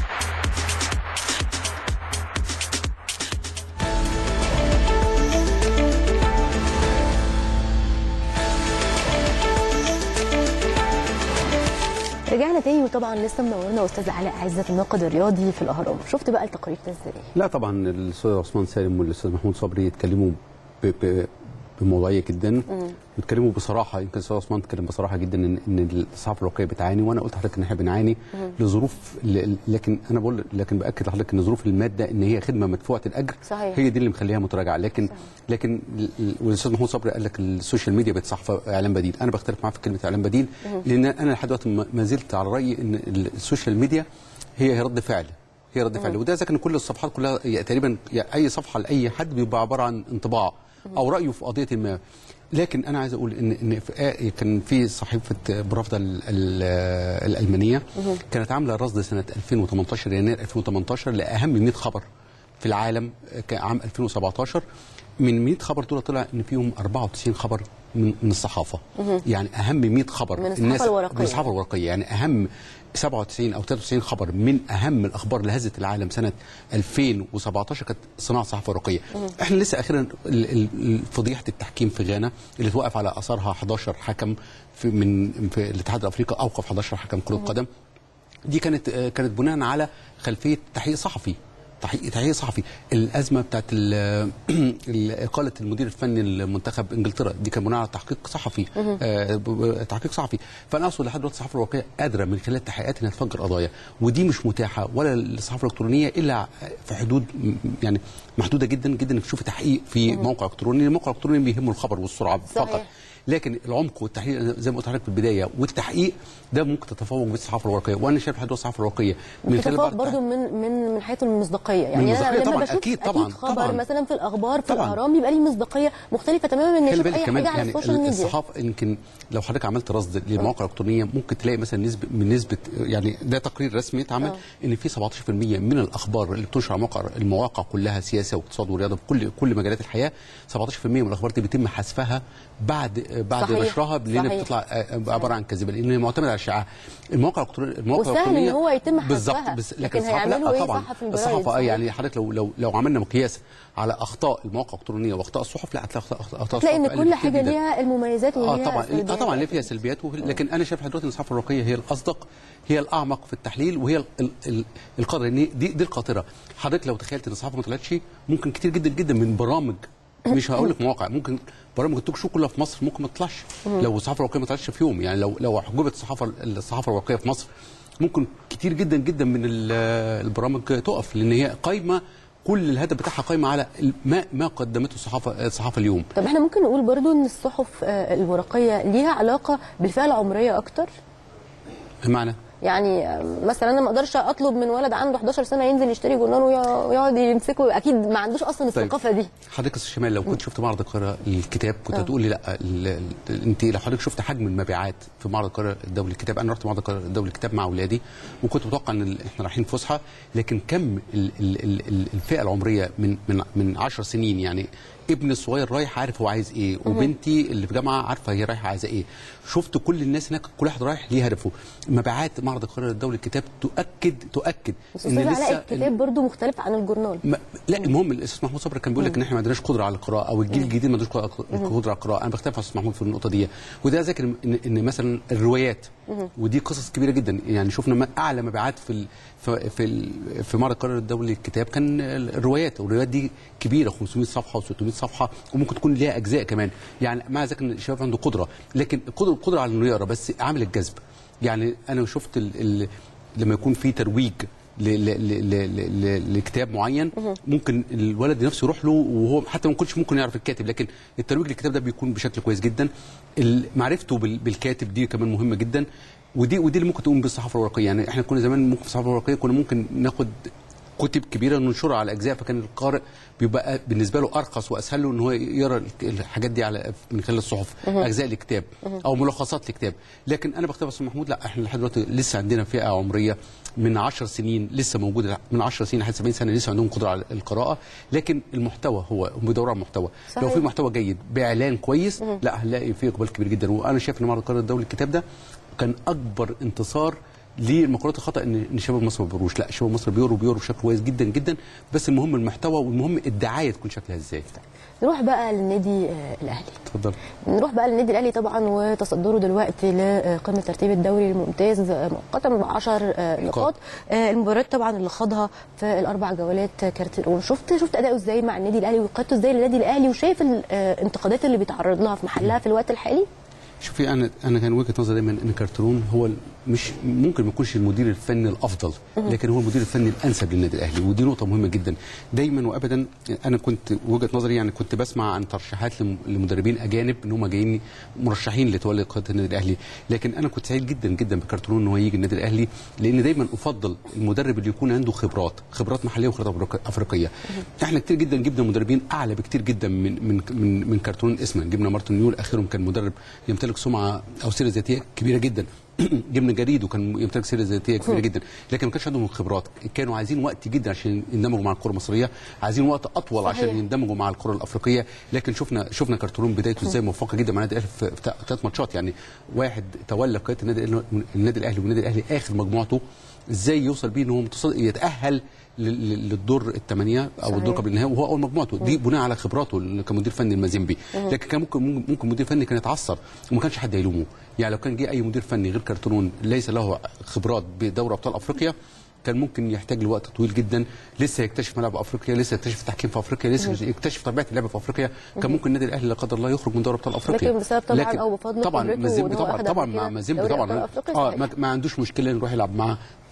رجعنا تاني وطبعا لسه منورنا استاذ علاء عزت الناقد الرياضي في الاهرام شفت بقى التقارير ده ازاي لا طبعا الاستاذ عثمان سالم والاستاذ محمود صبري يتكلموا ب- ب- بموضوعيه جدا ويتكلموا بصراحه يمكن الاستاذ عثمان اتكلم بصراحه جدا ان ان الصحافه الواقعيه بتعاني وانا قلت لحضرتك ان احنا بنعاني لظروف ل- لكن انا بقول لكن باكد لحضرتك ان ظروف الماده ان هي خدمه مدفوعه الاجر صحيح. هي دي اللي مخليها متراجعه لكن لكن ال- ال- والاستاذ محمود صبري قال لك السوشيال ميديا بقت صحافه اعلام بديل انا بختلف معاه في كلمه اعلام بديل لان انا لحد دلوقتي ما- ما زلت على رايي ان ال- السوشيال ميديا هي رد فعل هي رد فعل وده اذا كان كل الصفحات كلها يعني تقريبا يعني اي صفحه لاي حد بيبقى عباره عن انطباع او رايه في قضيه ما لكن انا عايز اقول ان ان في آه كان في صحيفه برافدا ال- ال- الالمانيه كانت عامله رصد سنه 2018 يناير 2018 لاهم 100 خبر في العالم كعام 2017 من 100 خبر دول طلع ان فيهم 94 خبر من من الصحافه يعني اهم 100 خبر من الصحافة الورقية. من الصحافه الورقيه يعني اهم 97 او 93 خبر من اهم الاخبار اللي هزت العالم سنه 2017 كانت صناعه صحافه ورقيه احنا لسه اخيرا ال- ال- ال- فضيحه التحكيم في غانا اللي توقف على اثارها 11 حكم في من في الاتحاد الافريقي اوقف 11 حكم كره قدم دي كانت آه، كانت بناء على خلفيه تحقيق صحفي تحقيق تحقيق صحفي الازمه بتاعت ال- ال- اقاله المدير الفني لمنتخب انجلترا دي كان بناء على تحقيق صحفي آه، ب- ب- تحقيق صحفي فانا اقصد لحد دلوقتي الصحافه الورقيه قادره من خلال التحقيقات انها تفجر قضايا ودي مش متاحه ولا الصحافه الالكترونيه الا في حدود م- يعني محدوده جدا جدا انك تشوفي تحقيق في موقع الكتروني الموقع الالكتروني بيهمه الخبر والسرعه صحيح. فقط لكن العمق والتحقيق زي ما قلت لحضرتك في البدايه والتحقيق ده ممكن تتفوق بالصحافه الورقيه وانا شايف لحد دلوقتي الصحافه الورقيه من خلال بتتفوق بعض برضو من من من حيث المصداقيه يعني من انا المصداقية لما طبعاً، بشوف أكيد طبعاً، اكيد خبر طبعاً. مثلا في الاخبار في طبعاً. الاهرام بيبقى ليه مصداقيه مختلفه تماما من خلي نشوف بالك اي كمان حاجه على يعني السوشيال ميديا الصحافه يمكن لو حضرتك عملت رصد للمواقع الالكترونيه ممكن تلاقي مثلا نسبه من نسبه يعني ده تقرير رسمي اتعمل ان في 17% من الاخبار اللي بتنشر على مواقع المواقع كلها سياسه واقتصاد ورياضه في كل كل مجالات الحياه 17% من الاخبار دي بيتم حذفها بعد بعد صحيح. نشرها لان صحيح. بتطلع آه، عباره عن كذبه لان هي معتمده على الاشاعه المواقع الالكترونيه المواقع وسهل إن الالكترونيه هو يتم بالظبط حذفها. بس لكن لكن الصحافه هيعملوا لا إيه طبعا صح في الجرايد؟ الصحافه اه صحيح. يعني حضرتك لو لو لو عملنا مقياس على اخطاء المواقع الالكترونيه واخطاء الصحف لا هتلاقي اخطاء اخطاء تلاقي ان الصحف أقل كل بكتير حاجه جداً. ليها المميزات اه وليها طبعا اه السلبيات. طبعا ليه فيها سلبيات وفي- لكن انا شايف دلوقتي ان الصحافه الورقيه هي الاصدق هي الاعمق في التحليل وهي ال- ال- ال- القادره ان دي دي القاطره حضرتك لو تخيلت ان الصحافه ما طلعتش ممكن كتير جدا جدا من برامج مش هقول لك مواقع ممكن برامج التوك شو كلها في مصر ممكن ما تطلعش لو الصحافه الورقيه ما طلعتش في يوم يعني لو لو حجوبه الصحافه الصحافه الورقيه في مصر ممكن كتير جدا جدا من ال- البرامج تقف لان هي قايمه كل الهدف بتاعها قايمه على ال- ما ما قدمته الصحافه الصحافه اليوم طب احنا ممكن نقول برضو ان الصحف آه، الورقيه ليها علاقه بالفئه العمريه اكتر بمعنى يعني آه، مثلا انا ما اقدرش اطلب من ولد عنده 11 سنه ينزل يشتري جورنال ويقع- ويقعد يمسكه اكيد ما عندوش اصلا طيب. الثقافه دي حضرتك يا استاذ شمال لو كنت شفت معرض القاهره للكتاب كنت هتقول لي لا ال- ال- انت لو حضرتك شفت حجم المبيعات في معرض القاهره الدولي للكتاب انا رحت معرض القاهره الدولي للكتاب مع اولادي وكنت متوقع ان ال- احنا رايحين فسحه لكن كم ال- ال- ال- ال- الفئه العمريه من من من 10 سنين يعني ابني الصغير رايح عارف هو عايز ايه وبنتي اللي في جامعه عارفه هي رايحه عايزه ايه شفت كل الناس هناك كل واحد رايح ليه هدفه مبيعات معرض القاهره الدولي للكتاب تؤكد تؤكد بس استاذ علاء الكتاب برضو مختلف عن الجورنال ما لا المهم الاستاذ محمود صبري كان بيقول لك ان احنا ما عندناش قدره على القراءه او الجيل الجديد ما عندوش قدره قدرة على القراءه انا بختلف مع الاستاذ محمود في النقطه دي وده ذاكر ان, إن مثلا الروايات ودي قصص كبيره جدا يعني شفنا ما اعلى مبيعات في ال في في, ال- في معرض القاهره الدولي للكتاب كان الروايات والروايات دي كبيره 500 صفحه و600 صفحه وممكن تكون ليها اجزاء كمان يعني مع ذلك ان الشباب عنده قدره لكن القدره القدره على انه يقرا بس عامل الجذب يعني انا شفت ال ال لما يكون في ترويج ل- ل- ل- ل- ل- لكتاب معين ممكن الولد نفسه يروح له وهو حتى ما كنتش ممكن يعرف الكاتب لكن الترويج للكتاب ده بيكون بشكل كويس جدا ال- معرفته بال- بالكاتب دي كمان مهمه جدا ودي ودي اللي ممكن تقوم بالصحافه الورقيه يعني احنا كنا زمان ممكن في الصحافه الورقيه كنا ممكن ناخد كتب كبيره ننشرها على اجزاء فكان القارئ بيبقى بالنسبه له ارخص واسهل له ان هو يقرا الحاجات دي على من خلال الصحف اجزاء الكتاب او ملخصات الكتاب لكن انا بختار استاذ محمود لا احنا لحد دلوقتي لسه عندنا فئه عمريه من 10 سنين لسه موجوده من 10 سنين لحد 70 سنه لسه عندهم قدره على القراءه لكن المحتوى هو هم بيدوروا على المحتوى صحيح. لو في محتوى جيد باعلان كويس لا هنلاقي فيه اقبال كبير جدا وانا شايف ان معرض القاهره الدولي الكتاب ده كان اكبر انتصار للمقولات الخطا ان ان شباب مصر ما بيقروش لا شباب مصر بيقروا بيقروا بشكل كويس جدا جدا بس المهم المحتوى والمهم الدعايه تكون شكلها ازاي نروح بقى للنادي آه، الاهلي اتفضل نروح بقى للنادي الاهلي طبعا وتصدره دلوقتي لقمه ترتيب الدوري الممتاز مؤقتا ب 10 نقاط آه، المباريات طبعا اللي خاضها في الاربع جولات كارتيرون شفت شفت اداؤه ازاي مع النادي الاهلي وقيادته ازاي للنادي الاهلي وشايف الانتقادات اللي بيتعرض لها في محلها في الوقت الحالي شوفي انا انا كان وجهه نظري دايما ان كارترون هو ال- مش ممكن ما يكونش المدير الفني الافضل لكن هو المدير الفني الانسب للنادي الاهلي ودي نقطه مهمه جدا دايما وابدا انا كنت وجهه نظري يعني كنت بسمع عن ترشيحات لم- لمدربين اجانب ان هم جايين مرشحين لتولي قياده النادي الاهلي لكن انا كنت سعيد جدا جدا بكارترون ان هو يجي النادي الاهلي لان دايما افضل المدرب اللي يكون عنده خبرات خبرات محليه وخبرات أفريق- افريقيه احنا كتير جدا جبنا مدربين اعلى بكتير جدا من من من, من كارترون اسما جبنا مارتن نيول اخرهم كان مدرب يمتلك سمعه او سيره ذاتيه كبيره جدا جبنا جريد وكان يمتلك سيره ذاتيه كبيره جدا لكن ما كانش عندهم الخبرات كانوا عايزين وقت جدا عشان يندمجوا مع الكره المصريه عايزين وقت اطول صحيح. عشان يندمجوا مع الكره الافريقيه لكن شفنا شفنا كارترون بدايته ازاي موفقه جدا مع النادي الاهلي في في ثلاث ماتشات يعني واحد تولى قياده النادي الأهلي- النادي الاهلي والنادي الاهلي اخر مجموعته ازاي يوصل بيه ان هو متصد- يتاهل لل- لل- للدور الثمانيه او صحيح. الدور قبل النهائي وهو اول مجموعته دي بناء على خبراته اللي كمدير فني المازيمبي لكن كان ممكن ممكن مدير فني كان يتعثر وما كانش حد يلومه يعني لو كان جه اي مدير فني غير كارترون ليس له خبرات بدوري ابطال افريقيا كان ممكن يحتاج لوقت طويل جدا لسه يكتشف ملعب افريقيا لسه يكتشف التحكيم في افريقيا لسه يكتشف طبيعه اللعب في افريقيا كان ممكن النادي الاهلي لا قدر الله يخرج من دوري ابطال افريقيا لكن بسبب طبعاً أو بفضل طبعا خبرته مازيمبي وإن هو طبعا أخد طبعا قبل مع كده مازيمبي دوري طبعا أبطال أفريقيا، اه صحيح. ما, ما عندوش مشكله نروح يلعب مع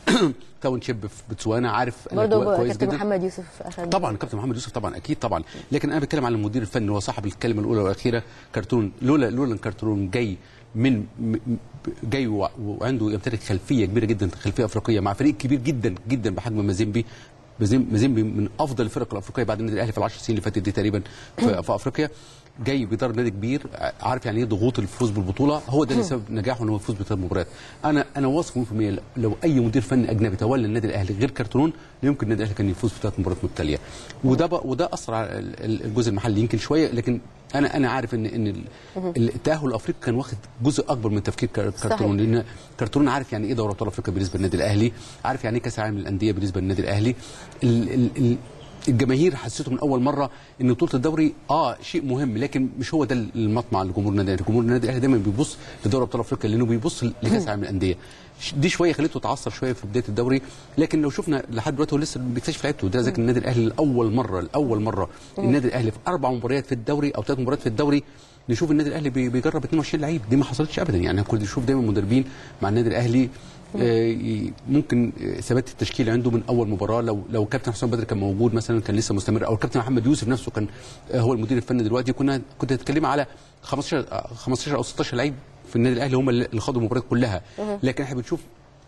تاون شيب في بوتسوانا عارف برضه كويس كابتن جدا محمد يوسف اخذ طبعا كابتن محمد يوسف طبعا اكيد طبعا لكن انا بتكلم على المدير الفني هو صاحب الكلمه الاولى والاخيره كرتون لولا لولا ان كرتون جاي من م- م- جاي وع- وعنده يمتلك خلفيه كبيره جدا خلفيه افريقيه مع فريق كبير جدا جدا بحجم مازيمبي مازيم- مازيمبي من افضل الفرق الافريقيه بعد النادي الاهلي في العشر سنين اللي فاتت دي تقريبا في, في افريقيا جاي بيدرب نادي كبير عارف يعني ايه ضغوط الفوز بالبطوله هو ده اللي سبب نجاحه ان هو يفوز بثلاث مباريات انا انا واثق 100% لو اي مدير فني اجنبي تولى النادي الاهلي غير كرتون لا يمكن النادي الاهلي كان يفوز بثلاث مباريات متتاليه وده بقى وده اثر على ال- ال- الجزء المحلي يمكن شويه لكن انا انا عارف ان ان ال- التاهل الافريقي كان واخد جزء اكبر من تفكير كر- كرتون لان كرتون عارف يعني ايه دوري ابطال افريقيا بالنسبه للنادي الاهلي عارف يعني ايه كاس العالم للانديه بالنسبه للنادي الاهلي ال ال ال الجماهير حسيته من اول مره ان بطوله الدوري اه شيء مهم لكن مش هو ده المطمع لجمهور النادي الاهلي، جمهور النادي الاهلي دايما بيبص لدوري ابطال افريقيا لانه بيبص لكاس العالم للانديه. ش- دي شويه خليته يتعثر شويه في بدايه الدوري لكن لو شفنا لحد دلوقتي هو لسه بيكتشف لعيبته ده ذاك النادي الاهلي لاول مره لاول مره النادي الاهلي في اربع مباريات في الدوري او ثلاث مباريات في الدوري نشوف النادي الاهلي بي- بيجرب 22 لعيب دي ما حصلتش ابدا يعني كنت نشوف دايما مدربين مع النادي الاهلي آه، ي- ممكن آه، ثبات التشكيل عنده من اول مباراه لو لو كابتن حسام بدر كان موجود مثلا كان لسه مستمر او الكابتن محمد يوسف نفسه كان آه، هو المدير الفني دلوقتي كنا كنت تتكلم على 15 آه، 15 او 16 لعيب في النادي الاهلي هم اللي خدوا المباريات كلها لكن احنا بنشوف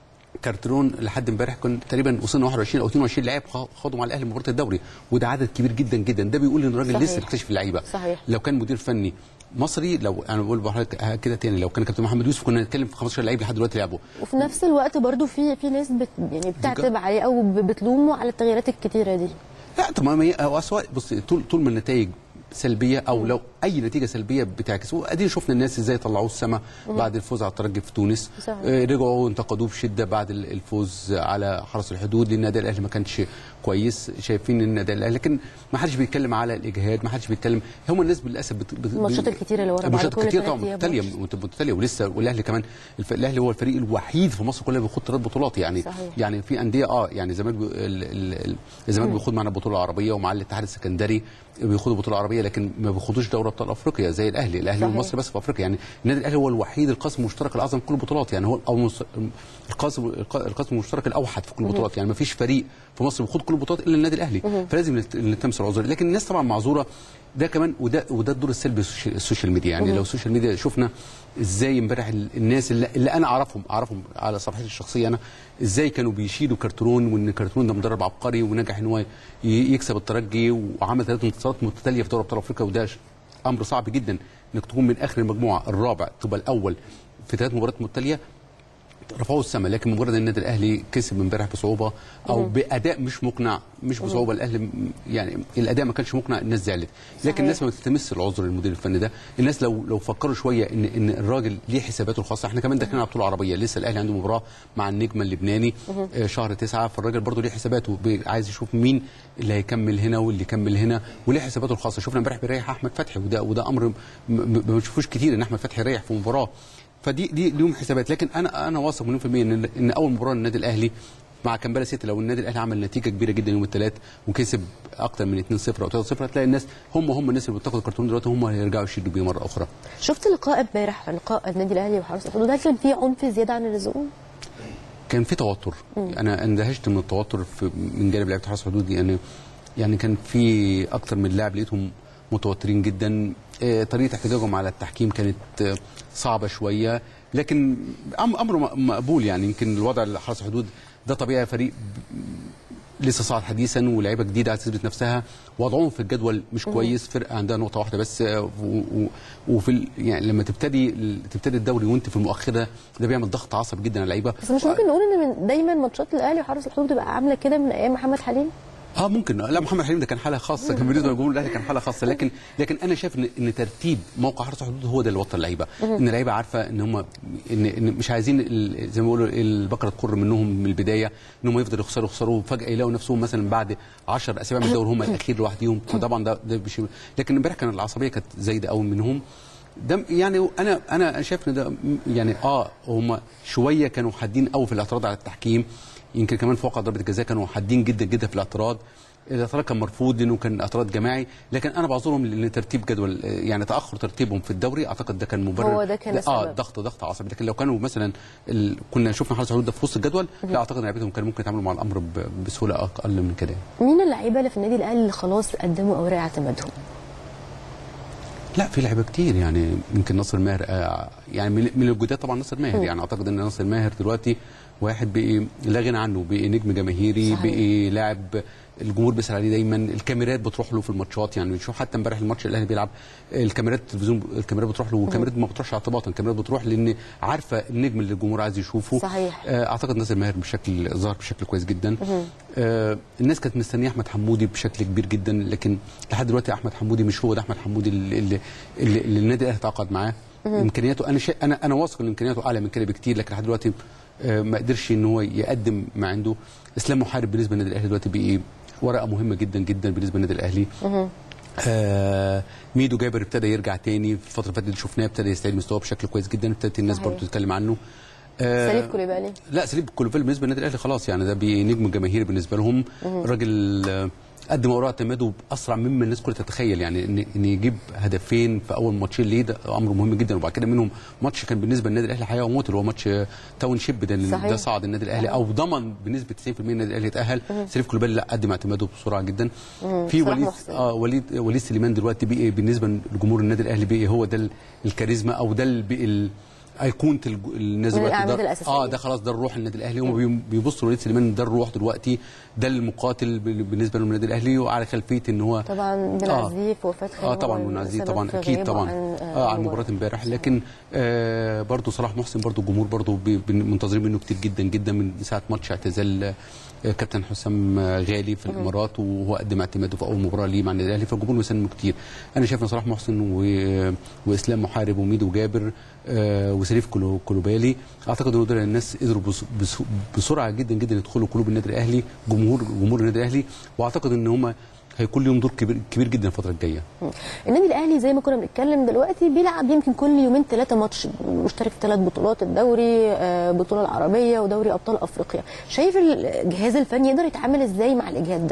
كارترون لحد امبارح كان تقريبا وصلنا 21 او 22 لاعب خ- خدوا مع الاهلي مباراه الدوري وده عدد كبير جدا جدا ده بيقول ان الراجل صحيح. لسه بيكتشف اللعيبه صحيح. لو كان مدير فني مصري لو انا بقول بحضرتك كده تاني لو كان كابتن محمد يوسف كنا نتكلم في 15 لعيب لحد دلوقتي لعبوا وفي نفس الوقت برضو في في ناس بت يعني بتعتب عليه او ب- بتلومه على التغييرات الكتيره دي لا طب ما هي هو سواء بص طول طول ما النتائج سلبيه او لو اي نتيجه سلبيه بتعكس وادينا شفنا الناس ازاي طلعوه السما بعد الفوز على الترجي في تونس صحيح. آه، رجعوا انتقدوه بشده بعد ال- الفوز على حرس الحدود لان النادي الاهلي ما كانش كويس شايفين ان النادي الاهلي لكن ما حدش بيتكلم على الاجهاد ما حدش بيتكلم هم الناس للاسف بت... بت... الماتشات الكتيرة اللي ورا بعض، الماتشات كل الكتير ثلاث طبعا أيام متتاليه ماتش. مت- متتاليه ولسه والاهلي كمان الف... الاهلي هو الفريق الوحيد في مصر كلها بيخوض ثلاث بطولات يعني صحيح. يعني في انديه اه يعني الزمالك بي... ال... ال... ال- الزمالك بيخوض معنا البطوله العربيه ومع الاتحاد السكندري بيخوضوا البطوله العربيه لكن ما بيخوضوش دوري ابطال افريقيا زي الاهلي الاهلي صحيح. ومصر بس في افريقيا يعني النادي الاهلي هو الوحيد القاسم المشترك الاعظم في كل البطولات يعني هو او مس- القاسم الق- القاسم المشترك الاوحد في كل البطولات يعني ما فيش فريق في مصر بيخوض كل البطولات الا النادي الاهلي فلازم نت- نلتمس العذر لكن الناس طبعا معذوره ده كمان وده وده الدور السلبي السوشي- السوشيال ميديا يعني لو السوشيال ميديا شفنا ازاي امبارح ال- الناس اللي, اللي انا اعرفهم اعرفهم على صفحتي الشخصيه انا ازاي كانوا بيشيدوا كرتون وان كرتون ده مدرب عبقري ونجح ان هو ي- يكسب الترجي وعمل ثلاث انتصارات متتاليه في دوري ابطال افريقيا وده ش- امر صعب جدا انك تكون من اخر المجموعه الرابع تبقى الاول في ثلاث مباريات متتاليه رفعوا السما لكن مجرد ان النادي الاهلي كسب امبارح بصعوبه او باداء مش مقنع مش بصعوبه الاهلي م- يعني الاداء ما كانش مقنع الناس زعلت لكن صحيح. الناس ما بتلتمس العذر للمدير الفني ده الناس لو لو فكروا شويه ان ان الراجل ليه حساباته الخاصه احنا كمان داخلين على بطوله عربيه لسه الاهلي عنده مباراه مع النجم اللبناني آه، شهر تسعة فالراجل برضه ليه حساباته بي- عايز يشوف مين اللي هيكمل هنا واللي يكمل هنا وليه حساباته الخاصه شفنا امبارح بيريح احمد فتحي وده وده امر م- م- ما بنشوفوش كتير ان احمد فتحي يريح في مباراه فدي دي ليهم حسابات لكن انا انا واثق مليون في المية ان ان اول مباراه للنادي الاهلي مع كامبالا سيتي لو النادي الاهلي عمل نتيجه كبيره جدا يوم الثلاث وكسب اكتر من 2-0 او 3-0 هتلاقي الناس هم هم الناس اللي بتاخد الكرتون دلوقتي هم اللي هيرجعوا يشيلوا بيه مره اخرى شفت لقاء امبارح لقاء النادي الاهلي وحرس الحدود هل كان في عنف زياده عن اللزوم؟ كان في توتر انا اندهشت من التوتر في من جانب لعيبه حرس الحدود يعني يعني كان في اكتر من لاعب لقيتهم متوترين جدا آه، طريقه احتجاجهم على التحكيم كانت آه، صعبه شويه لكن أم- امر م- مقبول يعني يمكن الوضع لحرس الحدود ده طبيعي فريق لسه صاعد حديثا ولاعيبه جديده عايزه تثبت نفسها وضعهم في الجدول مش كويس فرقه عندها نقطه واحده بس آه، و- و- وفي ال- يعني لما تبتدي تبتدي الدوري وانت في المؤخره ده بيعمل ضغط عصبي جدا على اللعيبه بس مش ممكن نقول ان من دايما ماتشات الاهلي وحرس الحدود بتبقى عامله كده من ايام محمد حليم؟ اه ممكن لا محمد حليم ده كان حاله خاصه كان بالنسبه للجمهور الاهلي كان حاله خاصه لكن لكن انا شايف ان ان ترتيب موقع حرس الحدود هو ده اللي وطى اللعيبه ان اللعيبه عارفه ان هم ان, إن مش عايزين ال- زي ما بيقولوا البقره تقر منهم من البدايه ان هم يفضلوا يخسروا يخسروا فجاه يلاقوا نفسهم مثلا بعد 10 اسابيع من الدوري هم الاخير لوحدهم فطبعا ده ده مش لكن امبارح كان العصبيه كانت زايده قوي منهم ده يعني انا انا شايف ان ده يعني اه هم شويه كانوا حادين قوي في الاعتراض على التحكيم يمكن كمان في واقع ضربه الجزاء كانوا حادين جدا جدا في الاعتراض الاعتراض كان مرفوض لانه كان اعتراض جماعي لكن انا بعذرهم لترتيب جدول يعني تاخر ترتيبهم في الدوري اعتقد ده كان مبرر هو ده كان اه السبب. ضغط ضغط عصبي لكن لو كانوا مثلا ال... كنا شفنا حرس الحدود ده في وسط الجدول لا اعتقد ان لعيبتهم كانوا ممكن يتعاملوا مع الامر ب... بسهوله اقل من كده مين اللعيبه اللي في النادي الاهلي اللي خلاص قدموا اوراق اعتمادهم لا في لعيبه كتير يعني يمكن ناصر ماهر آه يعني من من الجداد طبعا ناصر ماهر يعني اعتقد ان ناصر ماهر دلوقتي واحد بقي لا غنى عنه بقي نجم جماهيري صحيح. بقي لاعب الجمهور بيسال عليه دايما الكاميرات بتروح له في الماتشات يعني بنشوف حتى امبارح الماتش الاهلي بيلعب الكاميرات التلفزيون الكاميرات بتروح له والكاميرات ما بتروحش اعتباطا الكاميرات بتروح لان عارفه النجم اللي الجمهور عايز يشوفه صحيح. آه، اعتقد ناصر ماهر بشكل ظهر بشكل كويس جدا آه، الناس كانت مستنيه احمد حمودي بشكل كبير جدا لكن لحد دلوقتي احمد حمودي مش هو ده احمد حمودي اللي, اللي, اللي, اللي النادي الاهلي تعاقد معاه امكانياته انا شيء انا انا واثق ان امكانياته اعلى من كده بكتير لكن لحد دلوقتي آه، ما قدرش ان هو يقدم ما عنده اسلام محارب بالنسبه للنادي الاهلي دلوقتي بقي ورقه مهمه جدا جدا بالنسبه للنادي الاهلي آه ميدو جابر ابتدى يرجع تاني في الفتره اللي فاتت اللي شفناه ابتدى يستعيد مستواه بشكل كويس جدا ابتدت الناس صحيح. برضه تتكلم عنه آه، سليف كوليبالي لا سليب كولوفيل بالنسبه للنادي الاهلي خلاص يعني ده بي- نجم جماهيري بالنسبه لهم الراجل آه، قدم اوراق اعتماده باسرع مما الناس كلها تتخيل يعني ان ان يجيب هدفين في اول ماتشين ليه ده امر مهم جدا وبعد كده منهم ماتش كان بالنسبه للنادي الاهلي حياه وموت اللي هو ماتش آه، تاون شيب ده اللي- صحيح. ده صعد النادي الاهلي او ضمن بنسبه 90% النادي الاهلي يتاهل سليف كولوبيل لا قدم اعتماده بسرعه جدا في صلاح وليد محسن. اه وليد وليد سليمان دلوقتي بقي بالنسبه لجمهور النادي الاهلي بقي هو ده ال- الكاريزما او ده ال- بقي ال- ايقونه الج- الناس من دلوقتي الأعمدة ده- الأساسية. اه ده خلاص ده الروح النادي الاهلي هم بي- بيبصوا لوليد سليمان ده الروح دلوقتي ده المقاتل بال- بالنسبه للنادي الاهلي وعلى خلفيه ان هو طبعا بن آه. عزيز وفاه خالد اه طبعا بن عزيز طبعا اكيد طبعا اه عن مباراه امبارح لكن آه برضه صلاح محسن برضه الجمهور برضه بي- بي- منتظرين منه كتير جدا جدا من ساعه ماتش اعتزال آه، كابتن حسام آه، غالي في الامارات وهو قدم اعتماده في اول مباراه ليه مع النادي الاهلي فالجمهور مساند كتير انا شايف ان صلاح محسن و... واسلام محارب وميدو جابر آه وسليف كلو... كلوبالي اعتقد ان دول الناس قدروا بس... بس... بسرعه جدا جدا يدخلوا قلوب النادي الاهلي جمهور جمهور النادي الاهلي واعتقد ان هم هيكون لهم دور كبير كبير جدا الفتره الجايه النادي الاهلي زي ما كنا بنتكلم دلوقتي بيلعب يمكن كل يومين ثلاثه ماتش مشترك في ثلاث بطولات الدوري آه، بطوله العربيه ودوري ابطال افريقيا شايف الجهاز الفني يقدر يتعامل ازاي مع الاجهاد ده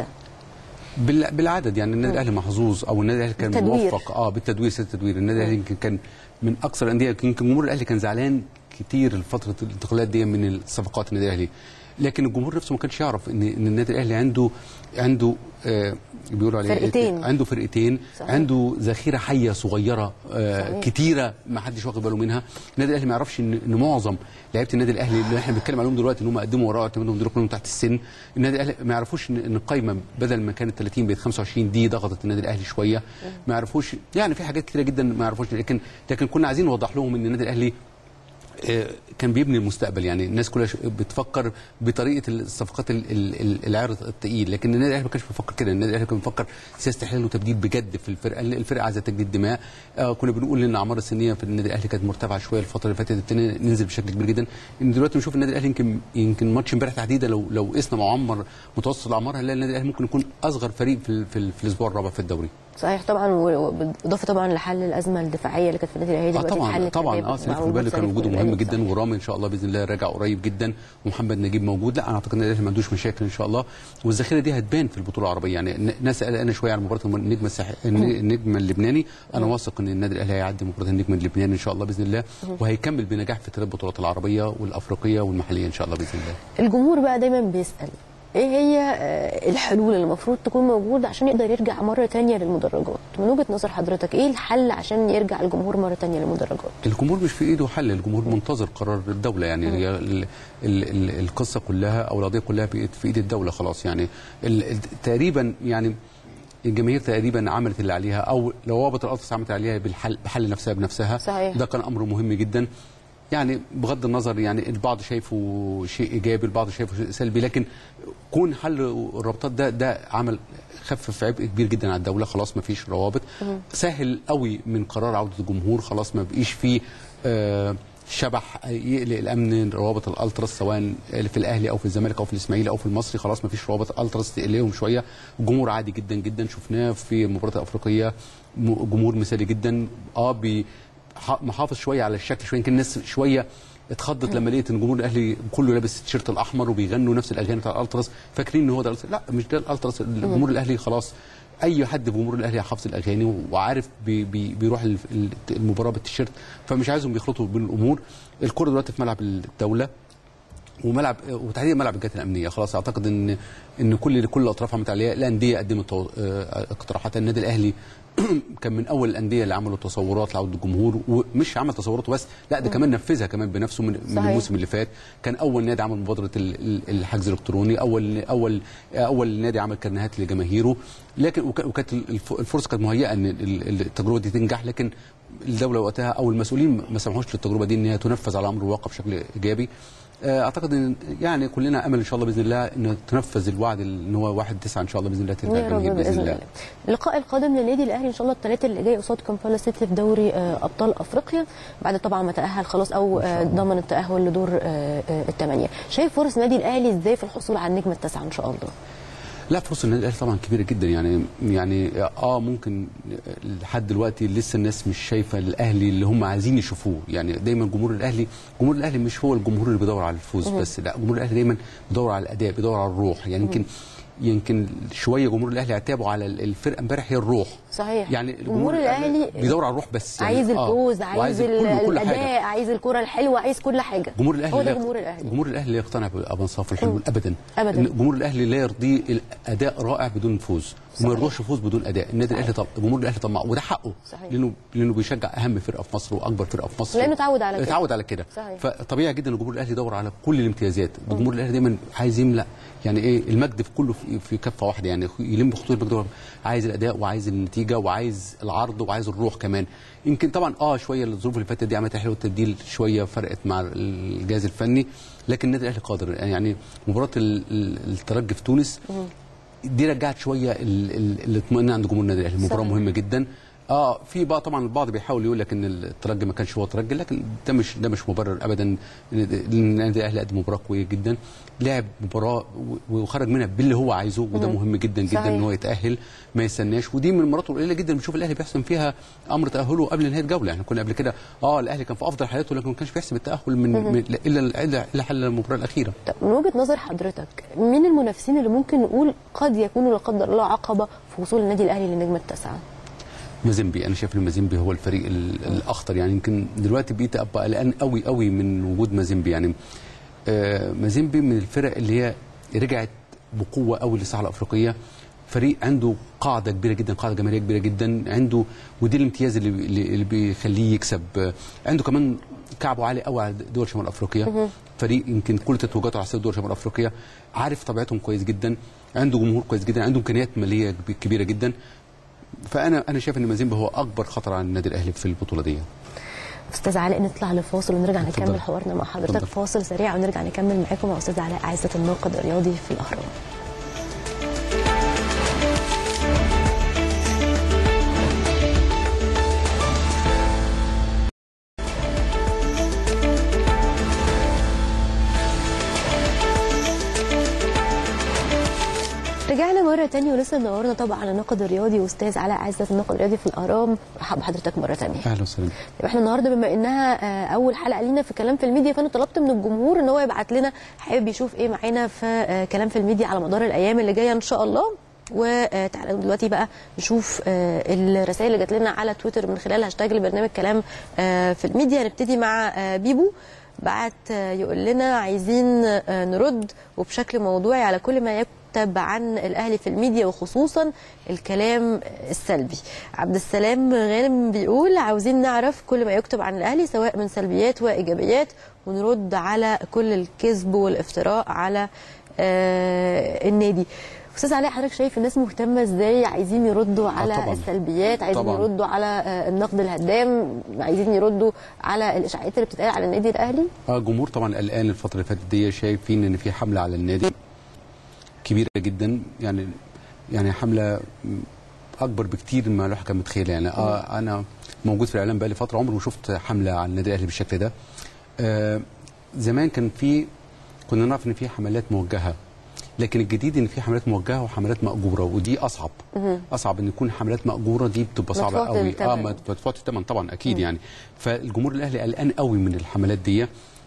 بال- بالعدد يعني النادي الاهلي محظوظ او النادي الاهلي كان بالتدوير. موفق اه بالتدوير سياسه التدوير النادي الاهلي يمكن كان من اكثر الانديه يمكن جمهور الاهلي كان زعلان كتير فتره الانتقالات دي من الصفقات النادي الاهلي لكن الجمهور نفسه ما كانش يعرف ان ان النادي الاهلي عنده عنده آه بيقولوا عليه فرقتين. عنده فرقتين صحيح. عنده ذخيره حيه صغيره آه صحيح. كتيره ما حدش واخد باله منها النادي الاهلي ما يعرفش ان ان معظم لعيبه النادي الاهلي اللي احنا بنتكلم عليهم دلوقتي ان هم قدموا وراء اعتمادهم دول كلهم تحت السن النادي الاهلي ما يعرفوش ان ان القايمه بدل ما كانت 30 بقت 25 دي ضغطت النادي الاهلي شويه ما يعرفوش يعني في حاجات كتيره جدا ما يعرفوش لكن لكن كنا عايزين نوضح لهم ان النادي الاهلي آه، كان بيبني المستقبل يعني الناس كلها ش- بتفكر بطريقه الصفقات ال- ال- ال- العرض الثقيل لكن النادي الاهلي ما كانش بيفكر كده النادي الاهلي كان بيفكر سياسه احلال وتبديل بجد في الفرقه الفرقه عايزه تجديد دماء آه كنا بنقول ان الاعمار السنيه في النادي الاهلي كانت مرتفعه شويه الفتره اللي فاتت ابتدينا ننزل بشكل كبير جدا ان دلوقتي بنشوف النادي الاهلي يمكن يمكن ماتش امبارح تحديدا لو لو قسنا معمر متوسط الاعمار هنلاقي النادي الاهلي ممكن يكون اصغر فريق في, ال- في, ال- في الاسبوع الرابع في الدوري صحيح طبعا و- وبالاضافه طبعا لحل الازمه الدفاعيه اللي كانت في النادي الاهلي اه دلوقتي طبعا اتحلت طبعا تماماً اه سليف مع وجود كولوبالي كان سليف وجوده كوليبالي. مهم جدا ورامي ان شاء الله باذن الله راجع قريب جدا ومحمد نجيب موجود لا انا اعتقد ان الاهلي ما عندوش مشاكل ان شاء الله والذخيره دي هتبان في البطوله العربيه يعني ن- ناس قلقانه شويه على مباراه النجم الساح... النجم اللبناني انا واثق ان النادي الاهلي هيعدي مباراه النجم اللبناني ان شاء الله باذن الله وهيكمل بنجاح في الثلاث بطولات العربيه والافريقيه والمحليه ان شاء الله باذن الله الجمهور بقى دايما بيسال ايه هي آه، الحلول اللي المفروض تكون موجوده عشان يقدر يرجع مره تانية للمدرجات من وجهه نظر حضرتك ايه الحل عشان يرجع الجمهور مره تانية للمدرجات الجمهور مش في ايده حل الجمهور منتظر قرار الدوله يعني هي ال ال ال القصه كلها او القضيه كلها بقت في ايد الدوله خلاص يعني ال ال تقريبا يعني الجماهير تقريبا عملت اللي عليها او روابط الالتراس عملت اللي عليها بالحل بحل نفسها بنفسها صحيح. ده كان امر مهم جدا يعني بغض النظر يعني البعض شايفه شيء ايجابي البعض شايفه شيء سلبي لكن كون حل الرابطات ده ده عمل خفف عبء كبير جدا على الدوله خلاص ما فيش روابط سهل قوي من قرار عوده الجمهور خلاص ما بقيش فيه آه شبح يقلق الامن روابط الالتراس سواء في الاهلي او في الزمالك او في الاسماعيلي او في المصري خلاص ما فيش روابط التراس تقلقهم شويه جمهور عادي جدا جدا شفناه في المباراه الافريقيه م- جمهور مثالي جدا اه بي ح- محافظ شويه على الشكل شويه يمكن الناس شويه اتخضت لما لقيت ان الجمهور الاهلي كله لابس التيشيرت الاحمر وبيغنوا نفس الاغاني بتاع الالتراس فاكرين ان هو ده الألتراس. لا مش ده الالتراس الجمهور الاهلي خلاص اي حد في جمهور الاهلي حافظ الاغاني وعارف بي بي بيروح ال- ال- المباراه بالتيشيرت فمش عايزهم يخلطوا بين الامور الكره دلوقتي في ملعب الدوله وملعب وتحديدا ملعب الجهات الامنيه خلاص اعتقد ان ان كل كل الاطراف عملت عليها الانديه قدمت تو- آه، اقتراحات النادي الاهلي كان من اول الانديه اللي عملوا تصورات لعوده الجمهور ومش عمل تصوراته بس لا ده كمان نفذها كمان بنفسه من, من صحيح. الموسم اللي فات كان اول نادي عمل مبادره ال- ال- الحجز الالكتروني اول اول اول نادي عمل كرنيهات لجماهيره لكن وك- وكانت الف- الفرصه كانت مهيئه ان ال- ال- التجربه دي تنجح لكن الدوله وقتها او المسؤولين ما سمحوش للتجربه دي ان هي تنفذ على امر الواقع بشكل ايجابي آه، اعتقد ان يعني كلنا امل ان شاء الله باذن الله ان تنفذ الوعد ان هو 1 9 ان شاء الله باذن الله ترجع يا رب الجماهير باذن الله اللقاء القادم للنادي الاهلي ان شاء الله الثلاث اللي جاي قصاد كامبالا سيتي في دوري آه، ابطال افريقيا بعد طبعا ما تاهل خلاص او آه، ضمن التاهل لدور آه، آه، الثمانيه شايف فرص النادي الاهلي ازاي في الحصول على النجمه التاسعه ان شاء الله لا فرص النادي الاهلي طبعا كبيره جدا يعني يعني اه ممكن لحد دلوقتي لسه الناس مش شايفه الاهلي اللي هم عايزين يشوفوه يعني دايما جمهور الاهلي جمهور الاهلي مش هو الجمهور اللي بيدور على الفوز بس لا جمهور الاهلي دايما بيدور على الاداء بيدور على الروح يعني يمكن يمكن شويه جمهور الاهلي اعتابوا على الفرقه امبارح هي الروح صحيح يعني جمهور الاهلي بيدور على الروح بس يعني عايز آه، الفوز عايز وعايز ال- كل- كل حاجة. الاداء عايز الكره الحلوه عايز كل حاجه جمهور الاهلي هو ده لا- جمهور الاهلي جمهور الاهلي لا يقتنع بانصاف الحلول ابدا أبداً. إن جمهور الاهلي لا يرضيه الاداء رائع بدون فوز وما يرضوش فوز بدون اداء النادي الاهلي طب جمهور الاهلي طماع وده حقه صحيح. لانه لانه بيشجع اهم فرقه في مصر واكبر فرقه في مصر لأنه اتعود على كده. اتعود على كده صحيح. فطبيعي جدا ان جمهور الاهلي يدور على كل الامتيازات جمهور الاهلي دايما عايز يملا يعني ايه المجد في كله في, في كفه واحده يعني يلم خطوط المجد عايز الاداء وعايز النتيجه وعايز العرض وعايز الروح كمان يمكن طبعا اه شويه الظروف اللي فاتت دي عملت حلوه التبديل شويه فرقت مع الجهاز الفني لكن النادي الاهلي قادر يعني مباراه ال- ال- الترجي في تونس دي رجعت شويه ال- ال- الاطمئنان عند جمهور النادي الاهلي مباراه صحيح. مهمه جدا اه في بقى طبعا البعض بيحاول يقول لك ان الترجي ما كانش هو ترجي لكن ده مش ده مش مبرر ابدا إن النادي الاهلي قدم مباراه قويه جدا لعب مباراه و- وخرج منها باللي هو عايزه وده مهم جدا جدا صحيح. ان هو يتاهل ما يستناش ودي من المرات القليله جدا بنشوف الاهلي بيحسم فيها امر تاهله قبل نهايه الجوله احنا كنا قبل كده اه الاهلي كان في افضل حالاته لكن ما كانش بيحسم التاهل من, من الا الا الا حل المباراه الاخيره طب من وجهه نظر حضرتك مين المنافسين اللي ممكن نقول قد يكونوا لا قدر الله عقبه في وصول النادي الاهلي للنجمه التاسعه مازيمبي انا شايف ان مازيمبي هو الفريق ال- الاخطر يعني يمكن دلوقتي بقيت ابقى قلقان قوي قوي من وجود مازيمبي يعني آه مازيمبي من الفرق اللي هي رجعت بقوه قوي للساحه الافريقيه فريق عنده قاعده كبيره جدا قاعده جماهيريه كبيره جدا عنده ودي الامتياز اللي اللي اللي بيخليه يكسب آه، عنده كمان كعبه عالي قوي على دول شمال افريقيا فريق يمكن كل تتويجاته على حساب دول شمال افريقيا عارف طبيعتهم كويس جدا عنده جمهور كويس جدا عنده امكانيات ماليه كبيره جدا فانا انا شايف ان مازيمبي هو اكبر خطر على النادي الاهلي في البطوله دي استاذ علاء نطلع لفاصل ونرجع اتفضل. نكمل حوارنا مع حضرتك اتفضل. فاصل سريع ونرجع نكمل معاكم مع استاذ علاء عزة الناقد الرياضي في الاهرام رجعنا مرة تانية ولسه منورنا طبعا الناقد الرياضي واستاذ علاء عزة الناقد الرياضي في الاهرام مرحبا بحضرتك مرة تانية اهلا وسهلا طيب احنا النهارده بما انها آه، اول حلقه لينا في كلام في الميديا فانا طلبت من الجمهور ان هو يبعت لنا حابب يشوف ايه معانا في آه، كلام في الميديا على مدار الايام اللي جايه ان شاء الله وتعالوا دلوقتي بقى نشوف آه، الرسائل اللي جات لنا على تويتر من خلال هاشتاج البرنامج كلام آه، في الميديا هنبتدي مع آه، بيبو بعت آه، يقول لنا عايزين آه، نرد وبشكل موضوعي على كل ما يكتب عن الاهلي في الميديا وخصوصا الكلام السلبي عبد السلام غانم بيقول عاوزين نعرف كل ما يكتب عن الاهلي سواء من سلبيات وايجابيات ونرد على كل الكذب والافتراء على آه النادي استاذ علاء حضرتك شايف الناس مهتمه ازاي عايزين يردوا على طبعاً. السلبيات عايزين طبعاً. يردوا على آه النقد الهدام عايزين يردوا على الاشاعات اللي بتتقال على النادي الاهلي اه جمهور طبعا قلقان الفتره اللي فاتت دي شايفين ان في حمله على النادي كبيره جدا يعني يعني حمله اكبر بكتير مما الواحد كان متخيل يعني آه انا موجود في الاعلام بقالي فتره عمري ما شفت حمله على النادي الاهلي بالشكل ده آه زمان كان في كنا نعرف ان في حملات موجهه لكن الجديد ان في حملات موجهه وحملات ماجوره ودي اصعب اصعب ان يكون حملات ماجوره دي بتبقى صعبه مدفوعة قوي الثمن. اه مدفوعه الثمن طبعا اكيد يعني فالجمهور الاهلي قلقان قوي من الحملات دي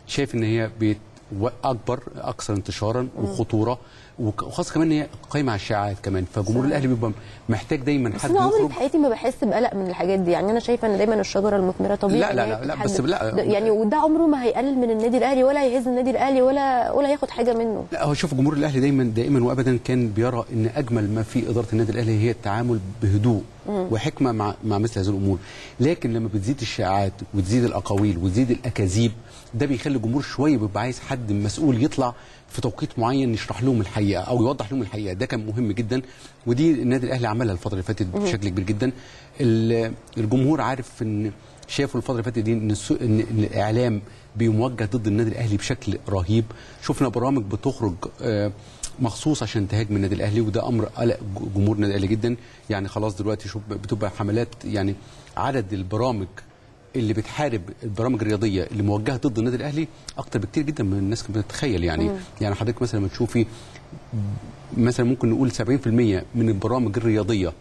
شايف ان هي بيت و- اكبر اكثر انتشارا وخطوره وك- وخاصه كمان ان هي قايمه على الشائعات كمان فجمهور الاهلي بيبقى محتاج دايما بس حد انا عمري يخرج في حياتي ما بحس بقلق من الحاجات دي يعني انا شايفه ان دايما الشجره المثمره طبيعي لا، لا، إن هي لا، لا، بتتحدد. بس لا. ده- يعني وده عمره ما هيقلل من النادي الاهلي ولا يهز النادي الاهلي ولا ولا ياخد حاجه منه لا هو شوف جمهور الاهلي دايما دائما وابدا كان بيرى ان اجمل ما في اداره النادي الاهلي هي التعامل بهدوء وحكمه مع مع مثل هذه الامور لكن لما بتزيد الشائعات وتزيد الاقاويل وتزيد الاكاذيب ده بيخلي الجمهور شويه بيبقى عايز حد مسؤول يطلع في توقيت معين يشرح لهم الحقيقه او يوضح لهم الحقيقه ده كان مهم جدا ودي النادي الاهلي عملها الفتره اللي فاتت بشكل كبير جدا ال- الجمهور عارف ان شافوا الفتره اللي فاتت دي ان, السو- إن إن الاعلام بيموجه ضد النادي الاهلي بشكل رهيب شفنا برامج بتخرج آه، مخصوص عشان تهاجم النادي الاهلي وده امر قلق ج- جمهور النادي الاهلي جدا يعني خلاص دلوقتي شوف بتبقى حملات يعني عدد البرامج اللي بتحارب البرامج الرياضيه اللي موجهه ضد النادي الاهلي اكتر بكتير جدا من الناس كانت بتتخيل يعني يعني حضرتك مثلا لما تشوفي مثلا ممكن نقول 70% من البرامج الرياضيه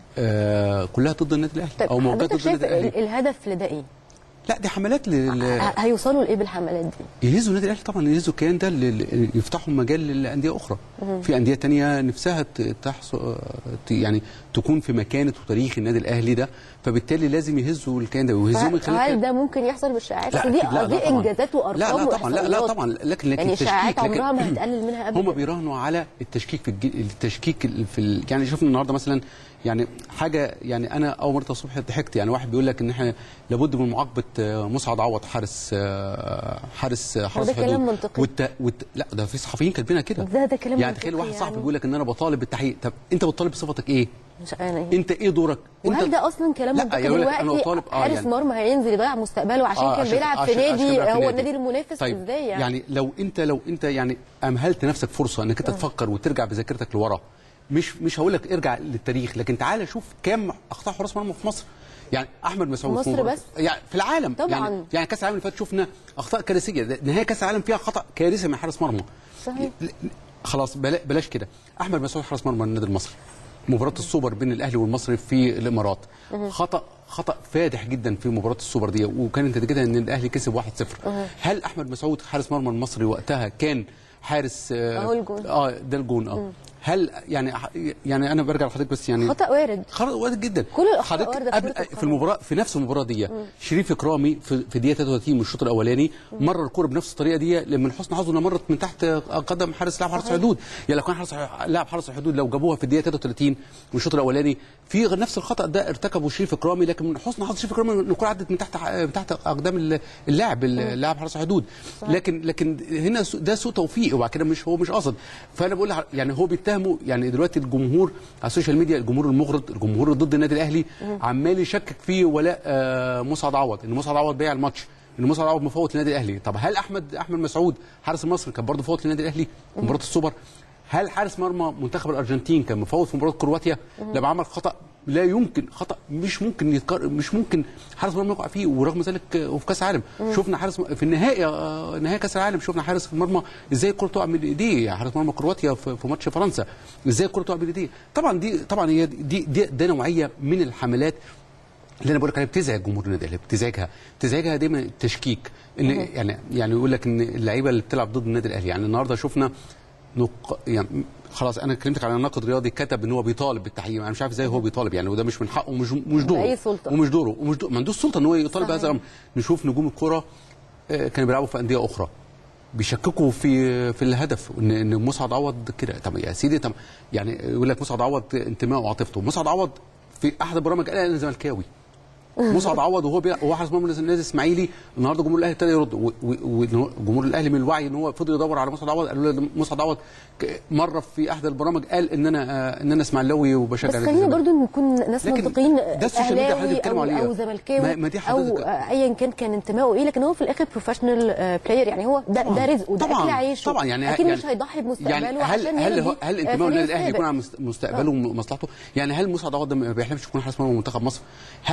آه كلها ضد النادي الاهلي طيب او موجهه حضرتك ضد شايف النادي الاهلي ال- الهدف لده ايه؟ لا دي حملات لل... ه- هيوصلوا لايه بالحملات دي؟ يهزوا النادي الاهلي طبعا يهزوا الكيان ده لل- يفتحوا مجال لانديه اخرى في انديه تانية نفسها ت- تحصل ت- يعني تكون في مكانه وتاريخ النادي الاهلي ده فبالتالي لازم يهزوا الكيان ده ويهزوهم فهل يخلي هل ده ممكن يحصل بالشائعات؟ لا أصل دي أكيد لا، دي لا طبعاً. انجازات وارقام لا لا طبعا لا لا وإحصائيات. طبعا لكن لكن يعني الشائعات التشكيك لكن- عمرها ما هتقلل منها ابدا هم بيراهنوا على التشكيك في الج... التشكيك ال- في ال... يعني شفنا النهارده مثلا يعني حاجه يعني انا اول مره الصبح ضحكت يعني واحد بيقول لك ان احنا لابد من معاقبه آه، مسعد عوض حارس آه، حارس آه، حارس ده كلام حدود. منطقي. والت... والت... لا ده في صحفيين كاتبينها كده ده- ده كلام يعني منطقي تخيل واحد صاحبي يعني. بيقول لك ان انا بطالب بالتحقيق طب انت بتطالب بصفتك ايه؟ مش يعني انت ايه دورك؟ وهل انت ده اصلا كلام لا، منطقي يقول لك أنا دلوقتي طالب- آه، حارس يعني. مرمى هينزل يضيع مستقبله عشان آه، كان عشان- بيلعب في عشان- عشان نادي بيلعب في هو نادي. النادي المنافس طيب ازاي يعني, يعني لو انت لو انت يعني امهلت نفسك فرصه انك انت تفكر وترجع بذاكرتك لورا مش مش هقول لك ارجع للتاريخ لكن تعالى شوف كام اخطاء حراس مرمى في مصر يعني احمد مسعود في مصر مباراة- بس؟ يعني في العالم طبعاً. يعني, يعني كاس العالم اللي فات شفنا اخطاء كارثيه ده نهايه كاس العالم فيها خطا كارثي من حارس مرمى صحيح. ل- خلاص بلا- بلاش كده احمد مسعود حارس مرمى النادي المصري مباراه السوبر بين الاهلي والمصري في الامارات خطا خطا فادح جدا في مباراه السوبر دي وكانت نتيجتها ان الاهلي كسب 1-0 هل احمد مسعود حارس مرمى المصري وقتها كان حارس آه، أهو الجون. اه ده الجون اه هل يعني يعني انا برجع لحضرتك بس يعني خطا وارد خلاص وارد جدا كل الأخطاء حضرتك واردة في قبل كرة في القدم. المباراه في نفس المباراه دي شريف اكرامي في في دقيقه 33 من الشوط الاولاني مر الكره بنفس الطريقه دي من حسن حظه انها مرت من تحت قدم حارس لاعب حرس الحدود يعني لو كان حارس لاعب حرس الحدود لو جابوها في الدقيقه 33 من الشوط الاولاني في نفس الخطا ده ارتكبه شريف اكرامي لكن من حسن حظ شريف اكرامي ان الكره عدت من تحت من تحت اقدام اللاعب اللاعب حرس الحدود لكن لكن هنا سو- ده سوء توفيق وبعد كده مش هو مش قصد فانا بقول لح- يعني هو بيتهموا يعني دلوقتي الجمهور على السوشيال ميديا الجمهور المغرض الجمهور اللي ضد النادي الاهلي عمال يشكك في ولاء آه، مسعد عوض ان مسعد عوض بيع الماتش ان مسعد عوض مفوت للنادي الاهلي طب هل احمد احمد مسعود حارس المصري كان برضه فوت للنادي الاهلي في مباراه السوبر هل حارس مرمى منتخب الارجنتين كان مفوت في مباراه كرواتيا لما عمل خطا لا يمكن خطا مش ممكن يتكرر مش ممكن حارس مرمى يقع فيه ورغم ذلك آه، وفي كاس العالم شفنا حارس م- في النهائي آه، نهائي كاس العالم شفنا حارس المرمى ازاي الكره تقع من ايديه يعني حارس مرمى كرواتيا في في ماتش فرنسا ازاي الكره تقع من ايديه طبعا دي طبعا هي دي دي, دي نوعيه من الحملات اللي انا بقول لك عليها بتزعج جمهور النادي الاهلي بتزعجها بتزعجها دايما التشكيك ان يعني يعني يقول لك ان اللعيبه اللي بتلعب ضد النادي الاهلي يعني النهارده شفنا نق... يعني خلاص انا كلمتك على ناقد رياضي كتب ان هو بيطالب بالتحقيق انا مش عارف ازاي هو بيطالب يعني وده مش من حقه ومش مش دوره بأي سلطة. ومش دوره ومش دوره ما عندوش سلطه ان هو يطالب صحيح. بهذا الامر نشوف نجوم الكره آه، كانوا بيلعبوا في انديه اخرى بيشككوا في في الهدف ان ان مسعد عوض كده طب يا سيدي طب يعني يقول لك مسعد عوض انتمائه وعاطفته مسعد عوض في احد البرامج قال انا زملكاوي مسعد عوض وهو بيلعب وهو حارس مرمى النادي الاسماعيلي النهارده جمهور الاهلي ابتدى يرد و- و- وجمهور الاهلي من الوعي ان هو فضل يدور على مسعد عوض قالوا له مسعد عوض ك- مره في احد البرامج قال ان انا آه، ان انا اسماعيلاوي وبشجع بس نادي خلينا الزمالك. برضو نكون ناس لكن منطقيين ده السوشيال ميديا أهلاوي حضرتك بتتكلم او عليه. او زملكاوي ما- ما دي او حضرتك- آه، ايا كان كان انتمائه ايه لكن هو في الاخر بروفيشنال بلاير يعني هو ده ده رزقه ده طبعاً، اكل عيشه طبعا يعني اكيد يعني مش هيضحي بمستقبله يعني هل عشان هل يرضي، هو هل آه، انتمائه فريق للنادي الاهلي السابق. يكون على مست- مستقبله ومصلحته يعني هل مسعد عوض ده ما بيحلمش يكون حارس مرمى منتخب مصر هل مش عارف ان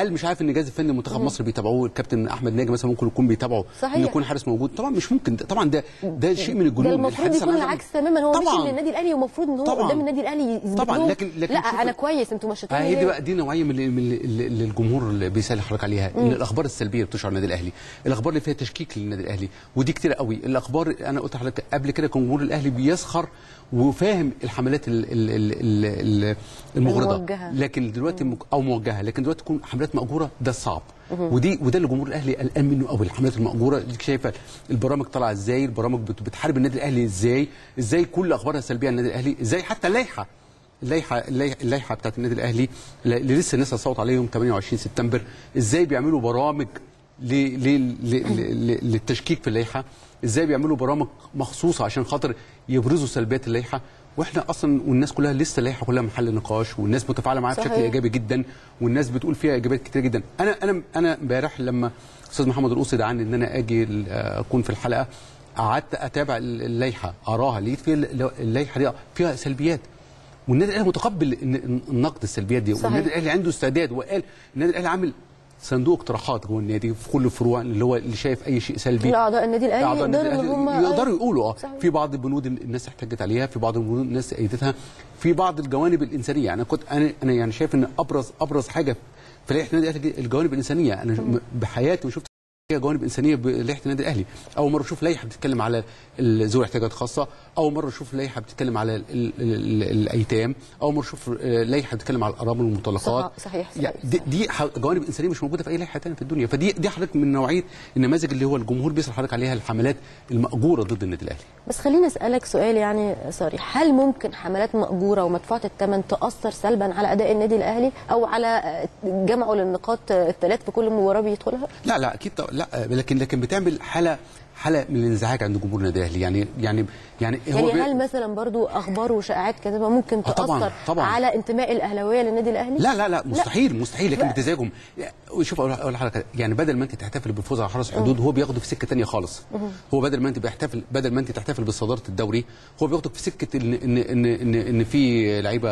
الفني الجهاز الفني منتخب مصر بيتابعوه الكابتن احمد ناجي مثلا ممكن يكون بيتابعه صحيح. ان يكون حارس موجود طبعا مش ممكن ده طبعا ده ده شيء من الجنون ده المفروض الحديث عن يكون هذا- العكس تماما هو طبعاً. مش للنادي الاهلي ومفروض ان هو طبعاً. قدام النادي الاهلي يثبت طبعاً، لهم لكن- لكن لا شوف- انا كويس انتوا مشيتوني هي دي ليه؟ بقى دي نوعيه من اللي, من اللي اللي الجمهور اللي بيسال حضرتك عليها ان الاخبار السلبيه اللي بتشعر النادي الاهلي الاخبار اللي فيها تشكيك للنادي الاهلي ودي كتير قوي الاخبار انا قلت لحضرتك قبل كده جمهور الاهلي بيسخر وفاهم الحملات ال- ال- ال- ال- ال- المغرضه الموجهة. لكن دلوقتي مك- او موجهه لكن دلوقتي تكون حملات مأجوره ده صعب ودي وده اللي جمهور الاهلي قلقان منه قوي الحملات المأجوره دي شايفه البرامج طالعه ازاي البرامج بت- بتحارب النادي الاهلي ازاي ازاي كل اخبارها سلبيه عن النادي الاهلي ازاي حتى اللائحه اللائحه اللائحه اللائحه بتاعت النادي الاهلي اللي لسه الناس هتصوت عليه يوم 28 سبتمبر ازاي بيعملوا برامج ل... ل... ل... ل... للتشكيك في اللائحه ازاي بيعملوا برامج مخصوصه عشان خاطر يبرزوا سلبيات اللائحه واحنا اصلا والناس كلها لسه اللائحه كلها محل نقاش والناس متفاعله معاها بشكل صحيح. ايجابي جدا والناس بتقول فيها ايجابيات كتير جدا انا انا انا امبارح لما استاذ محمد القوسي دعاني ان انا اجي ال- اكون في الحلقه قعدت اتابع ال- اللائحه اراها لقيت فيها ال- اللائحه دي فيها سلبيات والنادي الاهلي متقبل إن- النقد السلبيات دي صحيح. والنادي الاهلي عنده استعداد وقال النادي الاهلي عامل صندوق اقتراحات جوه النادي في كل الفروع اللي هو اللي شايف اي شيء سلبي اعضاء النادي الاهلي أعضاء النادي يقدروا ان الأهلي هم يقدروا يقولوا اه صحيح. في بعض البنود اللي الناس احتجت عليها في بعض البنود الناس ايدتها في بعض الجوانب الانسانيه يعني كنت انا انا يعني شايف ان ابرز ابرز حاجه في لائحه النادي الاهلي الجوانب الانسانيه انا م- بحياتي ما شفت فيها جوانب انسانيه بلائحه النادي الاهلي اول مره اشوف لائحه بتتكلم على ال- ذوي الاحتياجات الخاصه اول مره اشوف لائحه بتتكلم على ال ال ال الايتام اول مره اشوف آه، لائحه بتتكلم على الارامل والمطلقات صح- صحيح- صحيح- يعني دي, دي ح- جوانب انسانيه مش موجوده في اي لائحه ثانيه في الدنيا فدي دي حضرتك من نوعيه النماذج اللي هو الجمهور بيسال حضرتك عليها الحملات المأجوره ضد النادي الاهلي بس خليني اسالك سؤال يعني صريح هل ممكن حملات مأجوره ومدفوعه الثمن تاثر سلبا على اداء النادي الاهلي او على آه، جمعه للنقاط آه، الثلاث في كل مباراه بيدخلها لا لا اكيد طبعا- لا لكن لكن بتعمل حاله حاله من الانزعاج عند جمهور النادي الاهلي يعني يعني يعني يعني بي- هل مثلا برضو اخبار وشائعات كاذبه ممكن آه تاثر طبعاً، طبعاً. على انتماء الاهلاويه للنادي الاهلي لا لا لا مستحيل مستحيل لكن لا. بتزاجهم شوف اقول أقول لحضرتك يعني بدل ما انت تحتفل بالفوز على حرس الحدود هو بياخده في سكه تانية خالص هو بدل ما انت بيحتفل بدل ما انت تحتفل بصداره الدوري هو بياخدك في سكه ان ان ان ان, إن في لعيبه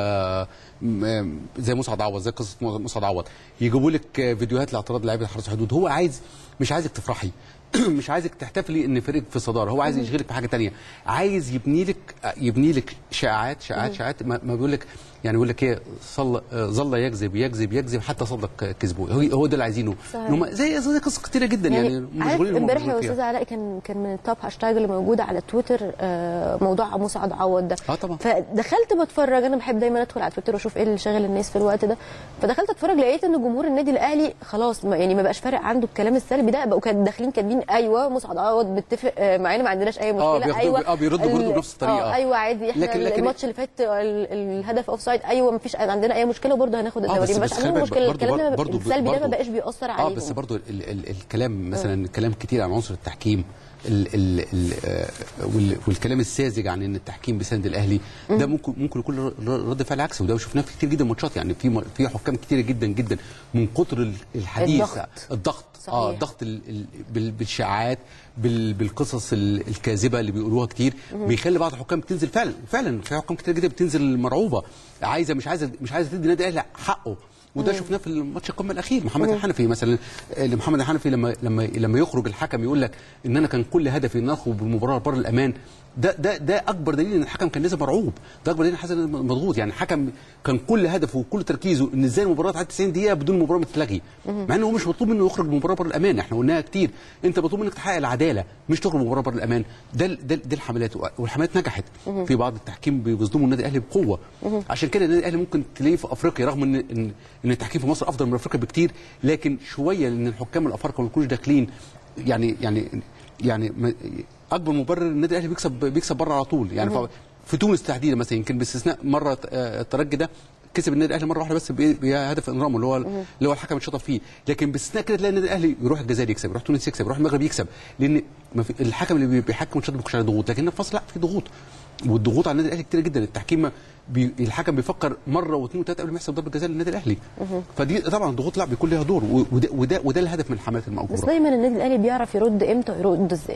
م- زي مسعد عوض زي قصه مسعد عوض يجيبوا لك فيديوهات لاعتراض لعيبه حرس الحدود هو عايز مش عايزك تفرحي مش عايزك تحتفلي ان فريق في صداره هو عايز يشغلك في حاجه تانية عايز يبني لك يبني لك شائعات شائعات شائعات ما ما بيقول لك يعني بيقول لك ايه صل ظل يكذب يكذب يكذب حتى صدق كذبه هو هو ده اللي عايزينه صحيح. إن هم زي زي قصص كتيره جدا يعني, يعني عارف مشغولين امبارح يا ومشغولين فيها. استاذ علاء كان كان من التوب هاشتاج اللي موجوده على تويتر آه، موضوع مسعد عوض ده اه طبعا فدخلت بتفرج انا بحب دايما ادخل على تويتر واشوف ايه اللي شاغل الناس في الوقت ده فدخلت اتفرج لقيت ان جمهور النادي الاهلي خلاص ما يعني ما بقاش فارق عنده الكلام السلبي ده بقوا كانوا داخلين كاتبين ايوه مسعد عوض بيتفق آه، معانا ما عندناش اي مشكله بياخدوا- ايوه آه، بيردوا برضه ال- بنفس الطريقة. اه ايوه عادي احنا لكن- لكن- الماتش اللي فات ال- الهدف اوف سايد ايوه ما فيش عندنا اي مشكله وبرضه هناخد آه، الدوري بس- ما بس بقاش خلي عندنا بالك مشكله برضه- الكلام ده برضه- السلبي ده ما برضه- بقاش بيأثر اه عليهم بس برضو ال ال الكلام مثلا الكلام كتير عن عنصر التحكيم ال ال ال آه، وال- والكلام الساذج عن ان التحكيم بيساند الاهلي ده ممكن ممكن يكون ر- رد فعل عكسي وده شفناه في كتير جدا ماتشات يعني في م- في حكام كتير جدا جدا من كتر ال- الحديث الضغط. الضغط صحيح. اه الضغط ال- ال- بال- بالشائعات بال- بالقصص ال- الكاذبه اللي بيقولوها كتير بيخلي بعض الحكام تنزل فعلا فعلا في حكام كتير جدا بتنزل مرعوبه عايزه مش عايزه مش عايزه تدي النادي الاهلي حقه وده شفناه في الماتش القمه الاخير محمد الحنفي مثلا آه، محمد الحنفي لما لما لما يخرج الحكم يقول لك ان انا كان كل هدفي ان اخرج بالمباراه بره الامان ده ده ده اكبر دليل ان الحكم كان نازل مرعوب ده اكبر دليل ان حسن مضغوط يعني الحكم كان كل هدفه وكل تركيزه ان ازاي المباراه تعدي 90 دقيقه بدون مباراه متلغي مع انه هو مش مطلوب منه يخرج بالمباراه بره الامان احنا قلناها كتير انت مطلوب منك تحقق العداله مش تخرج بالمباراه بره الامان ده ده دي الحملات والحملات نجحت في بعض التحكيم بيظلموا النادي الاهلي بقوه عشان كده النادي الاهلي ممكن تلاقيه في افريقيا رغم ان ان, إن التحكيم في مصر افضل من افريقيا بكتير لكن شويه لان الحكام الافارقه ما يكونوش داخلين يعني يعني يعني ما- اكبر مبرر النادي الاهلي بيكسب بيكسب بره على طول يعني ف- في تونس تحديدا مثلا يمكن باستثناء مره آه، الترجي ده كسب النادي الاهلي مره واحده بس بإيه؟ بهدف انرامو اللي هو اللي هو الحكم اتشطب فيه لكن باستثناء كده تلاقي النادي الاهلي يروح الجزائر يكسب يروح تونس يكسب يروح المغرب يكسب لان ما في الحكم اللي بي- بيحكم ماتشات ما بيكونش عليه ضغوط لكن في مصر لا في ضغوط والضغوط على النادي الاهلي كتير جدا التحكيم ما بي الحكم بيفكر مره واثنين وثلاثه قبل ما يحسب ضربه جزاء للنادي الاهلي فدي طبعا الضغوط لا بيكون لها دور و- وده وده, وده الهدف من الحملات بس المأجوره دايما النادي الاهلي بيعرف يرد امتى ويرد ازاي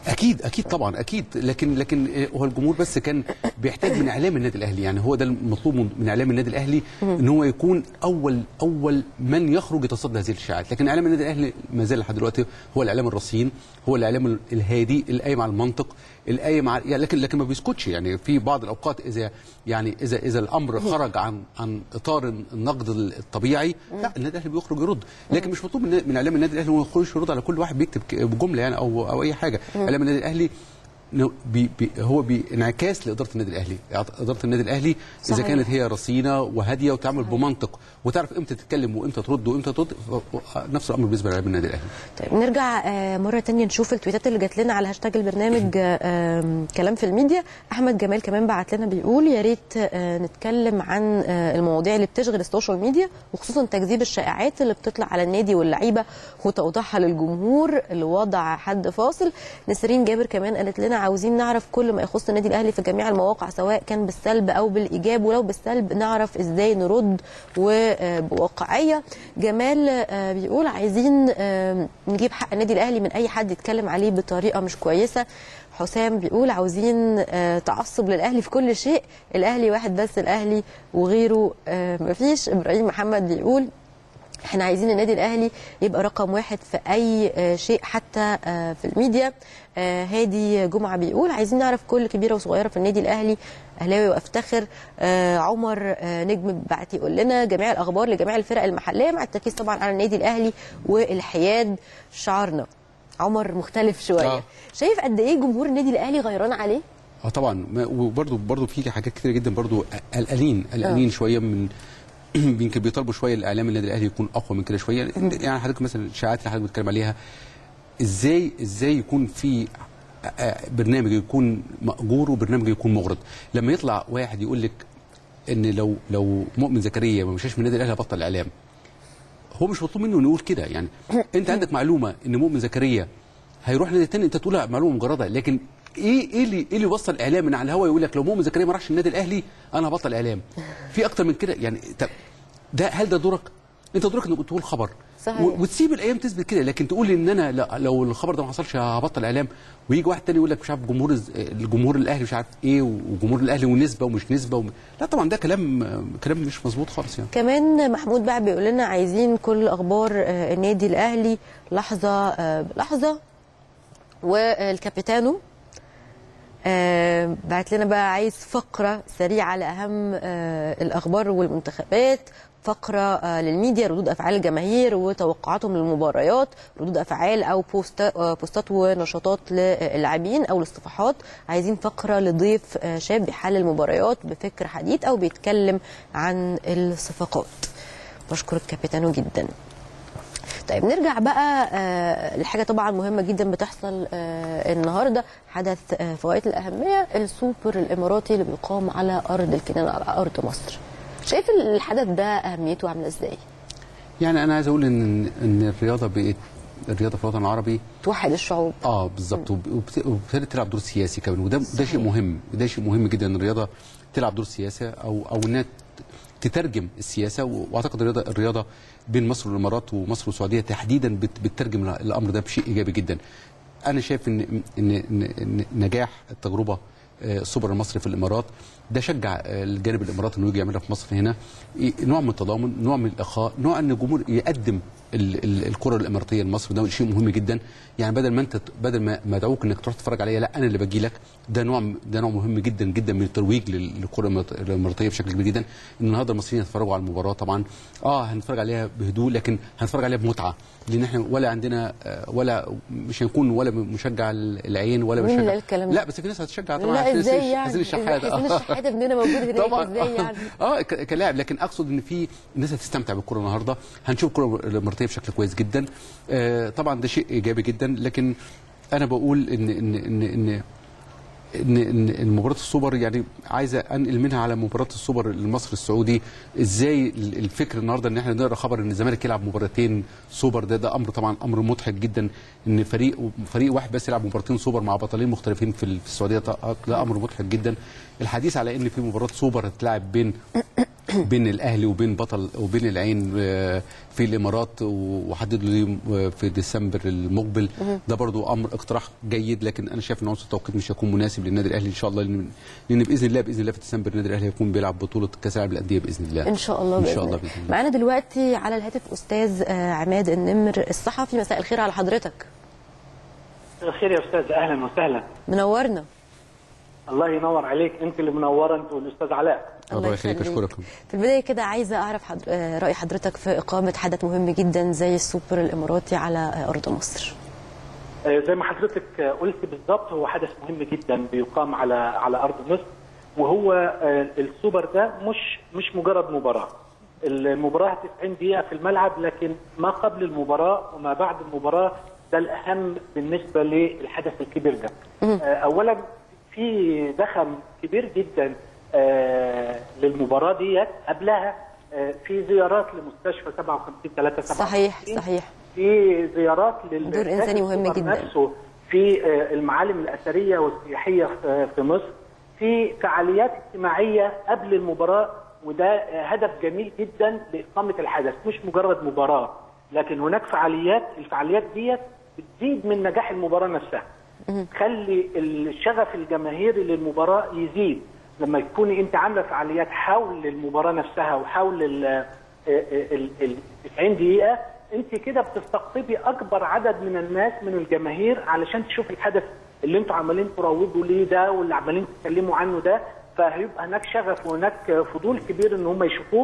اكيد اكيد طبعا اكيد لكن لكن هو الجمهور بس كان بيحتاج من اعلام النادي الاهلي يعني هو ده المطلوب من اعلام النادي الاهلي ان هو يكون اول اول من يخرج يتصدى هذه الاشاعات لكن اعلام النادي الاهلي ما زال لحد دلوقتي هو الاعلام الرصين هو الاعلام الهادي القايم على المنطق القايم على يعني لكن لكن ما بيسكتش يعني في بعض الاوقات اذا يعني اذا اذا الامر خرج عن عن اطار النقد الطبيعي لا النادي الاهلي بيخرج يرد لكن مش مطلوب من من اعلام النادي الاهلي انه يخرج يرد على كل واحد بيكتب ك- بجمله يعني او او اي حاجه اعلام النادي الاهلي إنه بي بي هو بانعكاس لاداره النادي الاهلي اداره النادي الاهلي اذا صحيح. كانت هي رصينه وهاديه وتعمل بمنطق وتعرف امتى تتكلم وامتى ترد وامتى ترد ف- نفس الامر بالنسبه لاعلام النادي الاهلي طيب نرجع آه، مرة تانية نشوف التويتات اللي جات لنا على هاشتاج البرنامج آه، آم، كلام في الميديا أحمد جمال كمان بعت لنا بيقول يا ريت آه، نتكلم عن آه، المواضيع اللي بتشغل السوشيال ميديا وخصوصا تكذيب الشائعات اللي بتطلع على النادي واللعيبة وتوضيحها للجمهور لوضع حد فاصل نسرين جابر كمان قالت لنا عاوزين نعرف كل ما يخص النادي الأهلي في جميع المواقع سواء كان بالسلب أو بالإيجاب ولو بالسلب نعرف إزاي نرد وبواقعية جمال آه، بيقول عايزين آه، نجيب حق النادي الاهلي من اي حد يتكلم عليه بطريقه مش كويسه حسام بيقول عاوزين آه، تعصب للاهلي في كل شيء الاهلي واحد بس الاهلي وغيره آه، مفيش ابراهيم محمد بيقول احنا عايزين النادي الاهلي يبقى رقم واحد في اي آه، شيء حتى آه، في الميديا آه، هادي جمعه بيقول عايزين نعرف كل كبيره وصغيره في النادي الاهلي اهلاوي وافتخر آه، عمر آه، نجم بعت يقول لنا جميع الاخبار لجميع الفرق المحليه مع التركيز طبعا على النادي الاهلي والحياد شعارنا عمر مختلف شويه آه. شايف قد ايه جمهور النادي الاهلي غيران عليه اه طبعا ما- وبرضه برضه في حاجات كتير جدا برضه قلقانين قلقانين شويه من يمكن بيطالبوا شويه الاعلام النادي الاهلي يكون اقوى من كده شويه يعني حضرتك مثلا الاشاعات اللي حضرتك بتتكلم عليها ازاي ازاي يكون في آه، برنامج يكون ماجور وبرنامج يكون مغرض لما يطلع واحد يقول لك ان لو لو مؤمن زكريا ما مشاش من النادي الاهلي هبطل اعلام هو مش مطلوب منه انه يقول كده يعني انت عندك معلومه ان مؤمن زكريا هيروح نادي تاني انت تقولها معلومه مجرده لكن ايه ايه اللي ايه اللي وصل الاعلام من على الهوا يقول لك لو مؤمن زكريا ما راحش النادي الاهلي انا هبطل اعلام في اكتر من كده يعني طب ده هل ده دورك انت دورك انك تقول خبر صحيح. و- وتسيب الايام تثبت كده لكن تقول ان انا لا لو الخبر ده ما حصلش هبطل اعلام ويجي واحد تاني يقول لك مش عارف جمهور الز- الجمهور الاهلي مش عارف ايه وجمهور الاهلي ونسبه ومش نسبه وم... لا طبعا ده كلام كلام مش مظبوط خالص يعني كمان محمود بقى بيقول لنا عايزين كل اخبار آه، النادي الاهلي لحظه آه، بلحظه والكابيتانو آه، بعت لنا بقى عايز فقره سريعه لاهم آه، الاخبار والمنتخبات فقره آه، للميديا ردود افعال الجماهير وتوقعاتهم للمباريات ردود افعال او بوست آه، بوستات ونشاطات للاعبين او الاصطفاحات عايزين فقره لضيف آه، شاب بيحلل المباريات بفكر حديث او بيتكلم عن الصفقات بشكر الكابيتانو جدا طيب نرجع بقى آه، لحاجه طبعا مهمه جدا بتحصل آه، النهارده حدث آه، في غايه الاهميه السوبر الاماراتي اللي بيقام على ارض الكنان على ارض مصر شايف الحدث ده اهميته عامله ازاي يعني انا عايز اقول ان ان الرياضه بقت الرياضه في الوطن العربي توحد الشعوب اه بالظبط وب- وبت- وابتدت تلعب دور سياسي كمان وده ده شيء مهم ده شيء مهم جدا ان الرياضه تلعب دور سياسه او او انها ت- تترجم السياسه و- واعتقد الرياضه الرياضه بين مصر والامارات ومصر والسعوديه تحديدا بت- بتترجم الامر ده بشيء ايجابي جدا انا شايف ان ان, إن, إن نجاح التجربه آه، السوبر المصري في الامارات ده شجع آه، الجانب الاماراتي انه يجي يعملها في مصر هنا إيه، نوع من التضامن نوع من الاخاء نوع ان الجمهور يقدم ال- ال- الكره الاماراتيه لمصر ده شيء مهم جدا يعني بدل ما انت بدل ما ما ادعوك انك تروح تتفرج عليا لا انا اللي باجي لك ده نوع ده نوع مهم جدا جدا من الترويج لل- للكره الإمارات- الاماراتيه بشكل كبير جدا ان النهارده المصريين يتفرجوا على المباراه طبعا اه هنتفرج عليها بهدوء لكن هنتفرج عليها بمتعه لان احنا ولا عندنا آه، ولا مش هنكون ولا مشجع العين ولا مين اللي مشجع قال الكلام ده؟ لا بس في ناس هتشجع طبعا لا عشان ازاي حسين- يعني حسين الشحات حسين آه. الشحات ابننا موجود هناك طبعا ازاي يعني اه ك- كلاعب لكن اقصد ان في الناس هتستمتع بالكره النهارده هنشوف الكره الاماراتيه بشكل كويس جدا آه طبعا ده شيء ايجابي جدا لكن انا بقول ان ان ان ان ان ان إن مباراه السوبر يعني عايزه انقل منها على مباراه السوبر المصري السعودي ازاي ال- الفكر النهارده ان احنا نقرا خبر ان الزمالك يلعب مباراتين سوبر ده ده امر طبعا امر مضحك جدا ان فريق فريق واحد بس يلعب مباراتين سوبر مع بطلين مختلفين في ال- في السعوديه ده ده امر مضحك جدا الحديث على ان في مباراه سوبر هتلعب بين بين الاهلي وبين بطل وبين العين آه، في الامارات وحددوا ليه آه، في ديسمبر المقبل ده برضو امر اقتراح جيد لكن انا شايف ان عنصر التوقيت مش هيكون مناسب للنادي الاهلي ان شاء الله لان لأن باذن الله باذن الله في ديسمبر النادي الاهلي هيكون بيلعب بطوله كاس العالم للانديه باذن الله ان شاء الله ان باذن شاء الله الله باذن الله معانا دلوقتي على الهاتف استاذ آه، عماد النمر الصحفي مساء الخير على حضرتك الخير يا استاذ اهلا وسهلا منورنا الله ينور عليك انت اللي منوره انت والاستاذ علاء الله يخليك اشكرك في البدايه كده عايزه اعرف حضر... آه، راي حضرتك في اقامه حدث مهم جدا زي السوبر الاماراتي على آه، ارض مصر آه، زي ما حضرتك آه، قلت بالظبط هو حدث مهم جدا بيقام على على ارض مصر وهو آه، السوبر ده مش مش مجرد مباراه المباراه 90 دقيقه في الملعب لكن ما قبل المباراه وما بعد المباراه ده الاهم بالنسبه للحدث الكبير ده آه، اولا في دخم كبير جدا آه، للمباراه ديت قبلها آه، في زيارات لمستشفى 57 3 صحيح صحيح في زيارات لل دور إنساني مهم السوبر جداً. نفسه في آه، المعالم الأثرية والسياحية في- في مصر في فعاليات اجتماعية قبل المباراة وده آه، هدف جميل جدا لإقامة الحدث مش مجرد مباراة لكن هناك فعاليات الفعاليات ديت بتزيد من نجاح المباراة نفسها تخلي الشغف الجماهيري للمباراة يزيد لما تكوني انت عامله فعاليات حول المباراه نفسها وحول ال ال- ال 90 دقيقه انت كده بتستقطبي اكبر عدد من الناس من الجماهير علشان تشوف الحدث اللي انتوا عمالين تروجوا ليه ده واللي عمالين تتكلموا عنه ده فهيبقى هناك شغف وهناك فضول كبير ان هم يشوفوه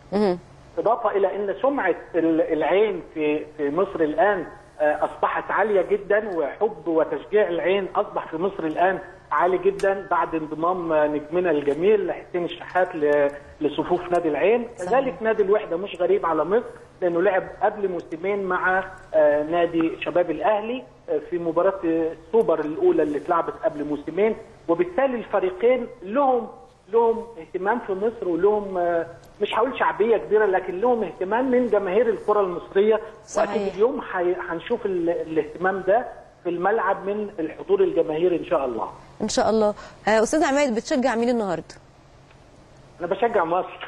إضافة إلى أن سمعة ال- العين في في مصر الآن آه، أصبحت عالية جدا وحب وتشجيع العين أصبح في مصر الآن عالي جدا بعد انضمام آه، نجمنا الجميل حسين الشحات ل- لصفوف نادي العين كذلك نادي الوحدة مش غريب على مصر لأنه لعب قبل موسمين مع آه، نادي شباب الأهلي آه، في مباراة السوبر الأولى اللي اتلعبت قبل موسمين وبالتالي الفريقين لهم لهم اهتمام في مصر ولهم آه، مش هقول شعبيه كبيره لكن لهم اهتمام من جماهير الكره المصريه صحيح. واكيد اليوم حي- هنشوف ال- الاهتمام ده في الملعب من الحضور الجماهيري ان شاء الله. ان شاء الله آه، استاذ عماد بتشجع مين النهارده انا بشجع مصر.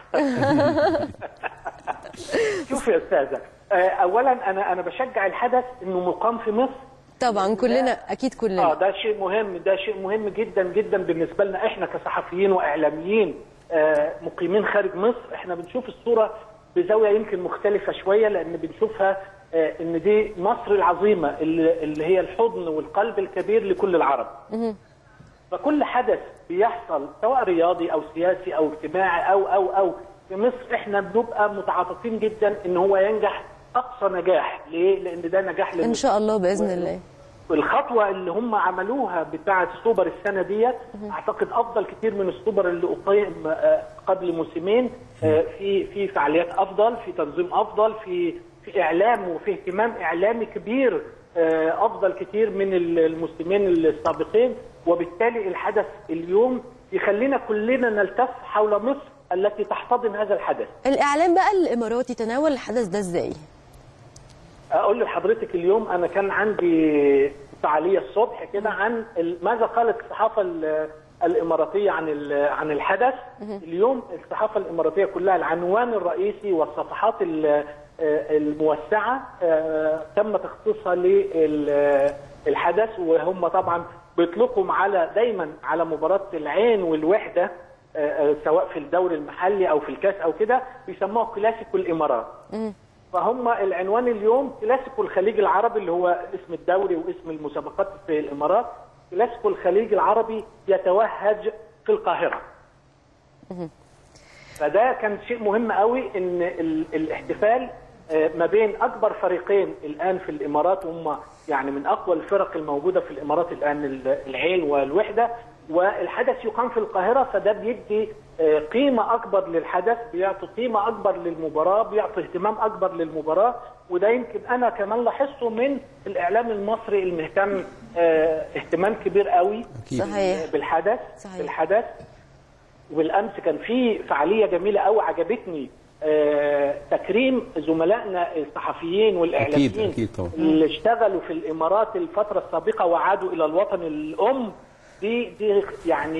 شوف يا استاذه آه، اولا انا انا بشجع الحدث انه مقام في مصر طبعا كلنا اكيد اه كلنا ده شيء مهم ده شيء مهم جدا جدا بالنسبه لنا احنا كصحفيين واعلاميين آه، مقيمين خارج مصر احنا بنشوف الصوره بزاويه يمكن مختلفه شويه لان بنشوفها آه، ان دي مصر العظيمه اللي اللي هي الحضن والقلب الكبير لكل العرب. فكل حدث بيحصل سواء رياضي او سياسي او اجتماعي او او او في مصر احنا بنبقى متعاطفين جدا ان هو ينجح اقصى نجاح، ليه؟ لان ده نجاح ان شاء الله باذن الله الخطوه اللي هم عملوها بتاعه السوبر السنه ديت اعتقد افضل كتير من السوبر اللي اقيم آه، قبل موسمين آه، في في فعاليات افضل في تنظيم افضل في في اعلام وفي اهتمام اعلامي كبير آه، افضل كتير من ال- الموسمين السابقين وبالتالي الحدث اليوم يخلينا كلنا نلتف حول مصر التي تحتضن هذا الحدث الاعلام بقى الاماراتي تناول الحدث ده ازاي اقول لحضرتك اليوم انا كان عندي فعاليه الصبح كده عن ال- ماذا قالت الصحافه ال- الاماراتيه عن ال- عن الحدث اليوم الصحافه الاماراتيه كلها العنوان الرئيسي والصفحات ال- آه، الموسعه آه، تم تخصيصها للحدث وهم طبعا بيطلقوا على دايما على مباراه العين والوحده آه، آه، سواء في الدوري المحلي او في الكاس او كده بيسموها كلاسيكو الامارات فهم العنوان اليوم كلاسيكو الخليج العربي اللي هو اسم الدوري واسم المسابقات في الامارات كلاسيكو الخليج العربي يتوهج في القاهره. فده كان شيء مهم قوي ان ال- الاحتفال آه، ما بين اكبر فريقين الان في الامارات هم يعني من اقوى الفرق الموجوده في الامارات الان ال- العين والوحده والحدث يقام في القاهره فده بيدي آه، قيمه اكبر للحدث بيعطي قيمه اكبر للمباراه بيعطي اهتمام اكبر للمباراه وده يمكن انا كمان لاحظته من الاعلام المصري المهتم آه، اهتمام كبير قوي أكيد. صحيح بالحدث صحيح. بالحدث والامس كان في فعاليه جميله قوي عجبتني آه، تكريم زملائنا الصحفيين والاعلاميين أكيد- أكيد طبعا. اللي اشتغلوا في الامارات الفتره السابقه وعادوا الى الوطن الام دي دي يعني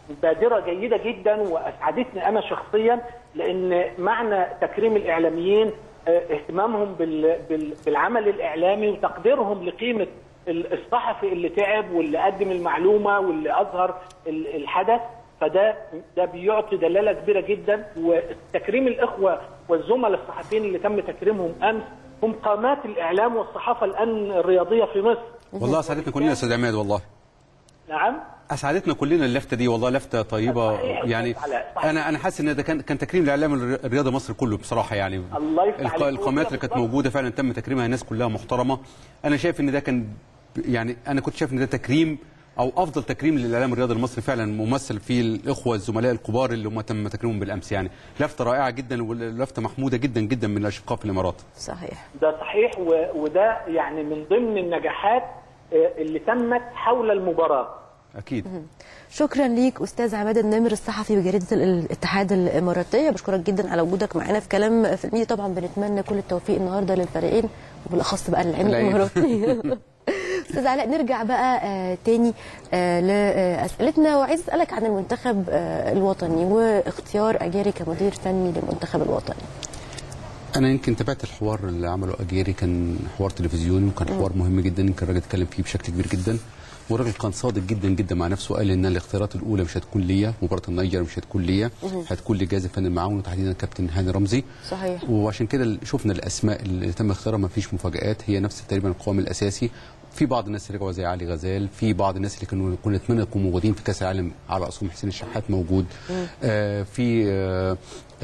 بادره جيده جدا واسعدتني انا شخصيا لان معنى تكريم الاعلاميين آه، اهتمامهم بال- بال- بالعمل الاعلامي وتقديرهم لقيمه ال- الصحفي اللي تعب واللي قدم المعلومه واللي اظهر ال- الحدث فده ده بيعطي دلاله كبيره جدا وتكريم الاخوه والزملاء الصحفيين اللي تم تكريمهم امس هم قامات الاعلام والصحافه الان الرياضيه في مصر والله اسعدتنا كلنا يا استاذ عماد والله نعم اسعدتنا كلنا اللفته دي والله لفته طيبه صحيح، يعني علاء، صحيح. انا انا حاسس ان ده كان كان تكريم لاعلام الر- الرياضه مصر كله بصراحه يعني الله يفتح الق- عليك. القامات اللي كانت بالظبط. موجوده فعلا تم تكريمها الناس كلها محترمه انا شايف ان ده كان ب- يعني انا كنت شايف ان ده تكريم او افضل تكريم للاعلام الرياضي المصري فعلا ممثل في الاخوه الزملاء الكبار اللي هم تم تكريمهم بالامس يعني لفته رائعه جدا ولفته محموده جدا جدا من الاشقاء في الامارات صحيح ده صحيح و- وده يعني من ضمن النجاحات آه، اللي تمت حول المباراه اكيد شكرا ليك استاذ عماد النمر الصحفي بجريده الاتحاد الاماراتيه بشكرك جدا على وجودك معانا في كلام في الميديا طبعا بنتمنى كل التوفيق النهارده للفريقين وبالاخص بقى للعين العين. الاماراتي استاذ علاء نرجع بقى آه تاني آه لاسئلتنا وعايز اسالك عن المنتخب آه الوطني واختيار اجاري كمدير فني للمنتخب الوطني انا يمكن تابعت الحوار اللي عمله اجيري كان حوار تلفزيوني وكان حوار مهم جدا يمكن الراجل اتكلم فيه بشكل كبير جدا والراجل كان صادق جدا جدا مع نفسه قال ان الاختيارات الاولى مش هتكون ليا مباراه النيجر مش هتكون ليا هتكون لجهاز الفن المعاون وتحديدا الكابتن هاني رمزي صحيح وعشان كده شفنا الاسماء اللي تم اختيارها ما فيش مفاجات هي نفس تقريبا القوام الاساسي في بعض الناس اللي رجعوا زي علي غزال في بعض الناس اللي كانوا كنا نتمنى يكونوا موجودين في كاس العالم على راسهم حسين الشحات موجود آه في آه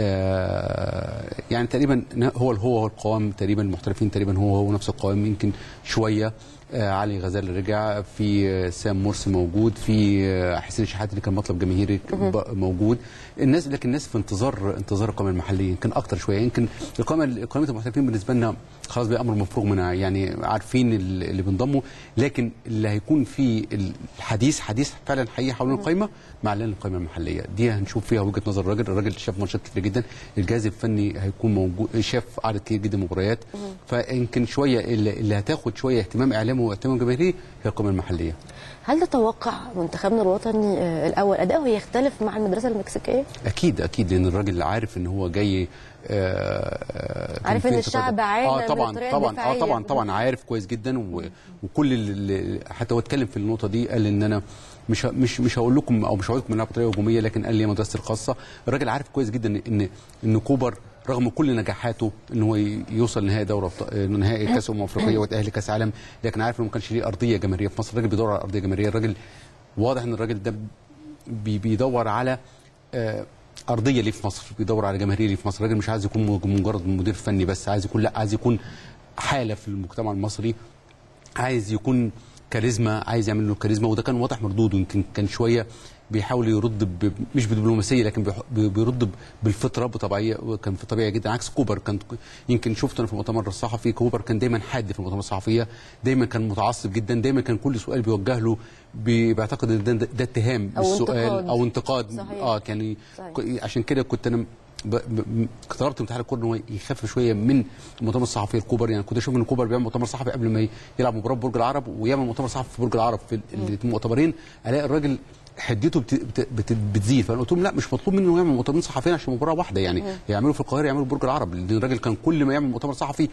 آه يعني تقريبا هو هو هو القوام تقريبا المحترفين تقريبا هو هو نفس القوام يمكن شويه آه علي غزال رجع في آه سام مرسي موجود في آه حسين الشحات اللي كان مطلب جماهيري ب- موجود الناس لكن الناس في انتظار انتظار القائمه المحليه يمكن اكتر شويه يمكن القائمه قائمه المحترفين بالنسبه لنا خلاص بقى امر مفروغ منها يعني عارفين ال- اللي بينضموا لكن اللي هيكون في الحديث حديث فعلا حقيقي حول القائمه مع اعلان القائمه المحليه دي هنشوف فيها وجهه نظر الراجل الراجل شاف ماتشات كتير جدا الجهاز الفني هيكون موجود شاف عدد كتير جدا مباريات فيمكن شويه اللي, اللي هتاخد شويه اهتمام اعلامي واهتمام جماهيري هي القائمه المحليه هل تتوقع منتخبنا الوطني آه، الاول اداؤه يختلف مع المدرسه المكسيكيه اكيد اكيد لان الراجل عارف ان هو جاي آه، آه، كان عارف في إن انتقاد. الشعب عانى اه من طبعا الطريقة طبعا اه الدفاعية. طبعا طبعا عارف كويس جدا و... وكل اللي حتى هو اتكلم في النقطه دي قال ان انا مش ه- مش مش هقول لكم او مش هقول لكم انها بطريقه هجوميه لكن قال لي مدرستي الخاصه الراجل عارف كويس جدا ان ان كوبر رغم كل نجاحاته ان هو ي- يوصل نهائي دوره أبط- نهائي كاس امم افريقيه ويتاهل كاس عالم لكن عارف انه ما كانش ليه ارضيه جماهيريه في مصر الراجل بيدور على ارضيه جماهيريه الراجل واضح ان الراجل ده بي بيدور على آه، ارضيه ليه في مصر بيدور على جماهيريه ليه في مصر الراجل مش عايز يكون مج- مجرد مدير فني بس عايز يكون لا عايز يكون حاله في المجتمع المصري عايز يكون كاريزما عايز يعمل له كاريزما وده كان واضح مردوده يمكن كان شويه بيحاول يرد ب... مش بدبلوماسيه لكن بيح- بي- بيرد ب- بالفطره بطبيعيه وكان في طبيعي جدا عكس كوبر كان يمكن شفت انا في المؤتمر الصحفي كوبر كان دايما حاد في المؤتمر الصحفيه دايما كان متعصب جدا دايما كان كل سؤال بيوجه له بي- بيعتقد ان ده, ده, ده اتهام أو بالسؤال انتقاد. او انتقاد صحيح. اه كان صحيح. ك- عشان كده كنت انا ب- ب- طلبت من اتحاد الكوره ان هو يخفف شويه من المؤتمر الصحفي الكوبر يعني كنت اشوف ان كوبر بيعمل مؤتمر صحفي قبل ما يلعب مباراه في برج العرب ويعمل مؤتمر صحفي في برج العرب في ال- المؤتمرين الاقي الراجل حدته بت- بت- بت- بتزيد فانا قلت لهم لا مش مطلوب منه يعمل مؤتمرين صحفيين عشان مباراه واحده يعني يعملوا في القاهره يعملوا في برج العرب لان الراجل كان كل ما يعمل مؤتمر صحفي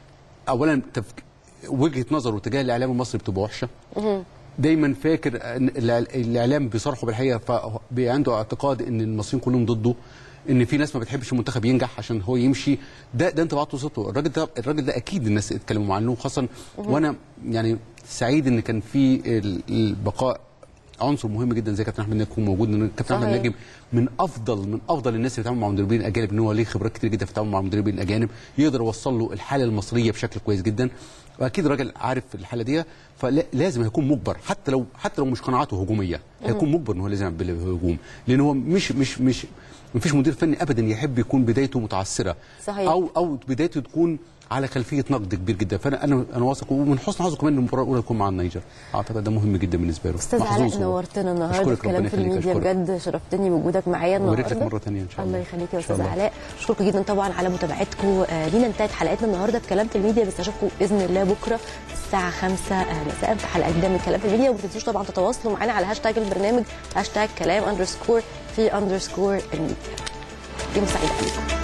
اولا تفك... وجهه نظره تجاه الاعلام المصري بتبقى وحشه دايما فاكر ان الإع- الاعلام بيصرحوا بالحقيقه فبقى عنده اعتقاد ان المصريين كلهم ضده ان في ناس ما بتحبش المنتخب ينجح عشان هو يمشي ده ده انطباعات وصلته الراجل ده الراجل ده اكيد الناس اتكلموا عنه خاصه وانا يعني سعيد ان كان في ال- البقاء عنصر مهم جدا زي كابتن احمد نجم يكون موجود لان كابتن احمد صحيح. نجم من افضل من افضل الناس اللي بيتعاملوا مع مدربين اجانب ان هو ليه خبرات كتير جدا في التعامل مع مدربين الاجانب يقدر يوصل له الحاله المصريه بشكل كويس جدا واكيد راجل عارف الحاله دي فلازم هيكون مجبر حتى لو حتى لو مش قناعاته هجوميه هيكون مجبر ان هو لازم يلعب بالهجوم لان هو مش مش مش مفيش مدير فني ابدا يحب يكون بدايته متعثره صحيح. او او بدايته تكون على خلفيه نقد كبير جدا فانا انا انا واثق ومن حسن حظه كمان ان المباراه الاولى تكون مع النيجر اعتقد ده مهم جدا بالنسبه له استاذ محظوظ علاء هو. نورتنا النهارده أشكرك في كلام ربنا في يخليك، الميديا أشكرك. بجد شرفتني بوجودك معايا ويا ريت النهارده لك مرة تانية إن شاء الله. الله يخليك يا إن شاء استاذ الله. علاء اشكركم جدا طبعا على متابعتكم آه، لينا انتهت حلقتنا النهارده في كلام في الميديا بس اشوفكم باذن الله بكره الساعه 5 مساء في حلقه جديده من كلام في الميديا وما تنسوش طبعا تتواصلوا معانا على هاشتاج البرنامج هاشتاج كلام اندرسكور في اندرسكور الميديا يوم سعيد عليكم